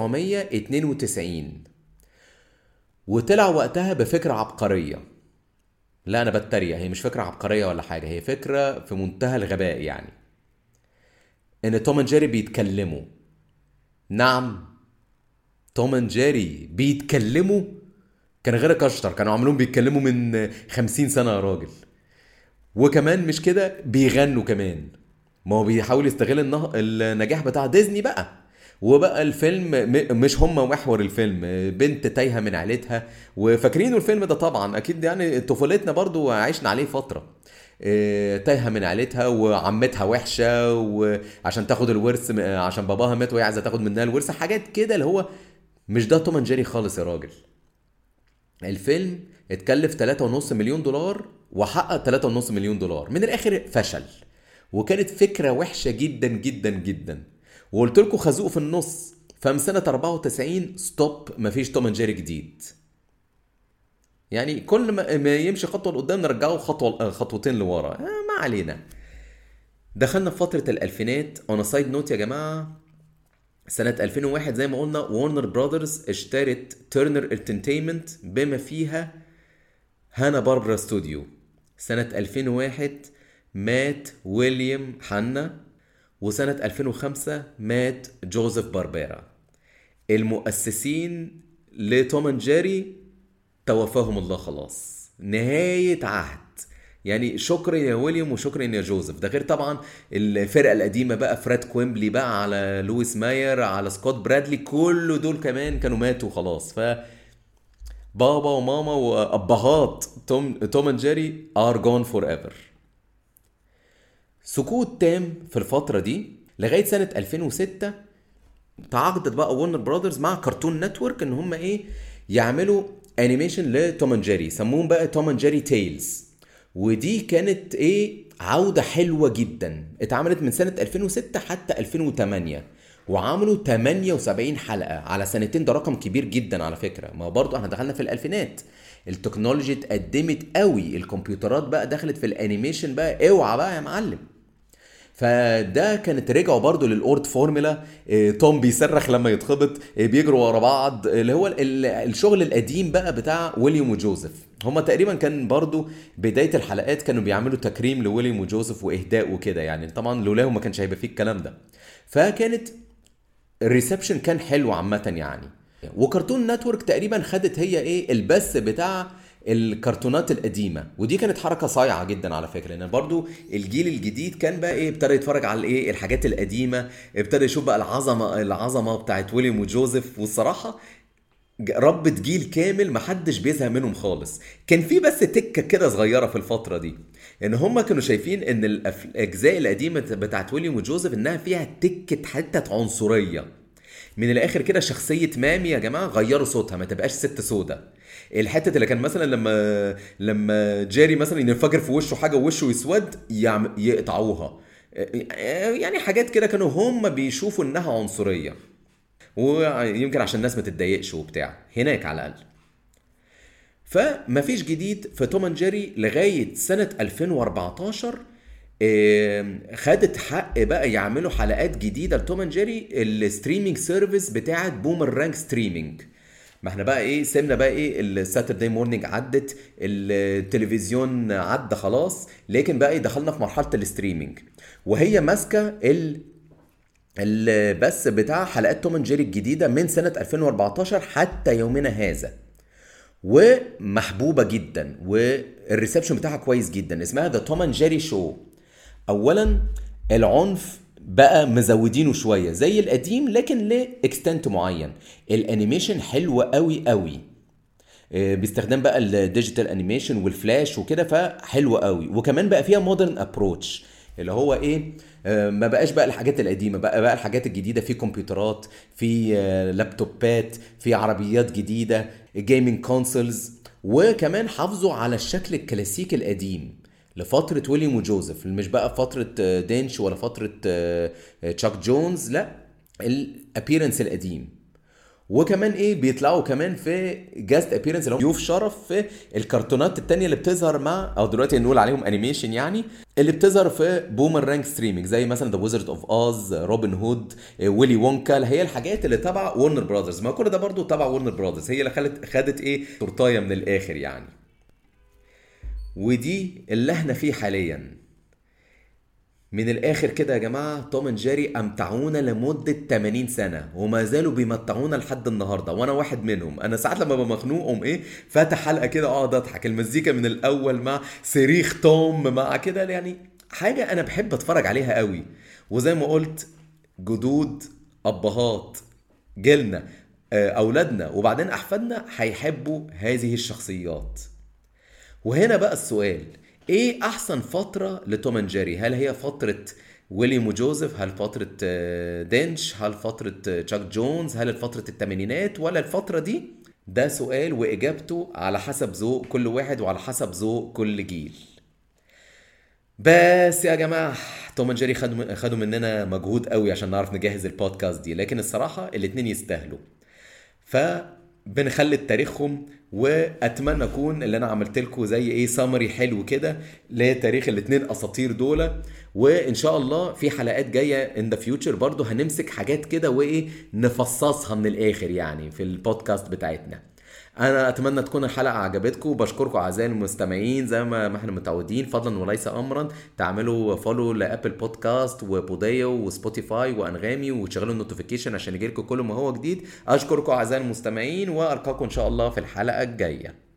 Speaker 1: 1992 وطلع وقتها بفكرة عبقرية لا انا بتريق هي مش فكرة عبقرية ولا حاجة هي فكرة في منتهى الغباء يعني ان توم اند جيري بيتكلموا نعم توم اند جيري بيتكلموا كان غير اشطر كانوا عاملين بيتكلموا من خمسين سنة يا راجل وكمان مش كده بيغنوا كمان ما هو بيحاول يستغل النه... النجاح بتاع ديزني بقى وبقى الفيلم م... مش هم محور الفيلم بنت تايهه من عيلتها وفاكرينه الفيلم ده طبعا اكيد يعني طفولتنا برضو عشنا عليه فتره إيه، تايهه من عيلتها وعمتها وحشه وعشان تاخد الورث م- عشان باباها مات وهي عايزه تاخد منها الورث حاجات كده اللي هو مش ده توم اند جيري خالص يا راجل الفيلم اتكلف 3.5 مليون دولار وحقق 3.5 مليون دولار من الاخر فشل وكانت فكره وحشه جدا جدا جدا وقلت لكم خازوق في النص فمن سنه 94 ستوب مفيش توم اند جيري جديد يعني كل ما ما يمشي خطوه لقدام نرجعه خطوه خطوتين لورا آه ما علينا دخلنا في فتره الالفينات اون سايد نوت يا جماعه سنة 2001 زي ما قلنا وارنر براذرز اشترت تيرنر انترتينمنت بما فيها هانا باربرا ستوديو سنة 2001 مات ويليام حنا وسنة 2005 مات جوزيف باربيرا المؤسسين لتوم اند جيري توفاهم الله خلاص نهاية عهد يعني شكرا يا ويليام وشكرا يا جوزيف ده غير طبعا الفرقة القديمة بقى فريد كويمبلي بقى على لويس ماير على سكوت برادلي كل دول كمان كانوا ماتوا خلاص ف بابا وماما وابهات توم توم اند جيري ار جون فور ايفر سكوت تام في الفترة دي لغاية سنة 2006 تعاقدت بقى ورنر براذرز مع كرتون نتورك ان هم ايه يعملوا انيميشن لتوم اند جيري سموهم بقى توم اند جيري تيلز ودي كانت ايه عودة حلوة جدا اتعملت من سنة 2006 حتى 2008 وعملوا 78 حلقة على سنتين ده رقم كبير جدا على فكرة ما برضو احنا دخلنا في الالفينات التكنولوجي اتقدمت قوي الكمبيوترات بقى دخلت في الانيميشن بقى اوعى بقى يا معلم فده كانت رجعوا برضو للاورد فورمولا إيه، توم بيصرخ لما يتخبط إيه، بيجروا ورا بعض اللي هو ال- ال- الشغل القديم بقى بتاع ويليام وجوزيف هما تقريبا كان برضو بداية الحلقات كانوا بيعملوا تكريم لويليام وجوزيف واهداء وكده يعني طبعا لولاهم ما كانش هيبقى فيه الكلام ده فكانت الريسبشن كان حلو عامة يعني وكرتون نتورك تقريبا خدت هي ايه البث بتاع الكرتونات القديمة ودي كانت حركة صايعة جدا على فكرة لان برضو الجيل الجديد كان بقى ايه ابتدى يتفرج على ايه الحاجات القديمة ابتدى يشوف بقى العظمة العظمة بتاعت ويليام وجوزيف والصراحة ج- ربت جيل كامل محدش بيزهق منهم خالص كان في بس تكه كده صغيره في الفتره دي ان هم كانوا شايفين ان الأف- الاجزاء القديمه بتاعت ويليام وجوزيف انها فيها تكه حته عنصريه من الاخر كده شخصيه مامي يا جماعه غيروا صوتها ما تبقاش ست سودا الحته اللي كان مثلا لما لما جيري مثلا ينفجر في وشه حاجه ووشه يسود يعم... يقطعوها يعني حاجات كده كانوا هم بيشوفوا انها عنصريه ويمكن عشان الناس ما تتضايقش وبتاع هناك على الاقل فمفيش جديد في توم اند جيري لغايه سنه 2014 آم، خدت حق بقى يعملوا حلقات جديده لتوم اند جيري الستريمينج سيرفيس بتاعت بومر رانك ستريمينج ما احنا بقى ايه سيبنا بقى ايه الساتردي مورنينج عدت التلفزيون عدى خلاص لكن بقى ايه دخلنا في مرحله الستريمينج وهي ماسكه ال البث بتاع حلقات توم اند جيري الجديده من سنه 2014 حتى يومنا هذا ومحبوبه جدا والريسبشن بتاعها كويس جدا اسمها ذا توم اند جيري شو اولا العنف بقى مزودينه شويه زي القديم لكن لاكستنت معين الانيميشن حلو قوي قوي آه، باستخدام بقى الديجيتال انيميشن والفلاش وكده فحلو قوي وكمان بقى فيها مودرن ابروتش اللي هو ايه آه، ما بقاش بقى الحاجات القديمه بقى بقى الحاجات الجديده في كمبيوترات في آه، لابتوبات في عربيات جديده جيمنج كونسولز وكمان حافظوا على الشكل الكلاسيكي القديم لفترة ويليام وجوزيف مش بقى فترة آه، دينش ولا فترة آه، آه، تشاك جونز لا الابيرنس القديم وكمان ايه بيطلعوا كمان في جاست ابيرنس اللي هم ضيوف شرف في الكرتونات التانية اللي بتظهر مع او دلوقتي نقول عليهم انيميشن يعني اللي بتظهر في بومر رانك ستريمينج زي مثلا ذا ويزرد اوف اوز روبن هود ويلي وونكا اللي هي الحاجات اللي تبع ورنر براذرز ما كل ده برضو تبع ورنر براذرز هي اللي خلت خدت ايه تورتايه من الاخر يعني ودي اللي احنا فيه حاليا من الاخر كده يا جماعه توم اند جيري امتعونا لمده 80 سنه وما زالوا بيمتعونا لحد النهارده وانا واحد منهم انا ساعات لما ببقى مخنوق قوم ايه فاتح حلقه كده اقعد اضحك المزيكا من الاول مع صريخ توم مع كده يعني حاجه انا بحب اتفرج عليها قوي وزي ما قلت جدود ابهات جيلنا آه، اولادنا وبعدين احفادنا هيحبوا هذه الشخصيات وهنا بقى السؤال ايه احسن فترة لتوم اند جيري هل هي فترة ويليام وجوزيف هل فترة آه، دينش هل فترة آه، تشاك جونز هل فترة الثمانينات ولا الفترة دي ده سؤال واجابته على حسب ذوق كل واحد وعلى حسب ذوق كل جيل بس يا جماعه توم اند جيري خدوا خدوا مننا مجهود قوي عشان نعرف نجهز البودكاست دي لكن الصراحه الاتنين يستاهلوا فبنخلد تاريخهم واتمنى اكون اللي انا عملت لكم زي ايه سامري حلو كده لتاريخ الاتنين اساطير دول وان شاء الله في حلقات جايه ان ذا فيوتشر برضو هنمسك حاجات كده وايه نفصصها من الاخر يعني في البودكاست بتاعتنا انا اتمنى تكون الحلقه عجبتكم وبشكركم اعزائي المستمعين زي ما ما احنا متعودين فضلا وليس امرا تعملوا فولو لابل بودكاست وبوديو وسبوتيفاي وانغامي وتشغلوا النوتيفيكيشن عشان يجيلكم كل ما هو جديد اشكركم اعزائي المستمعين والقاكم ان شاء الله في الحلقه الجايه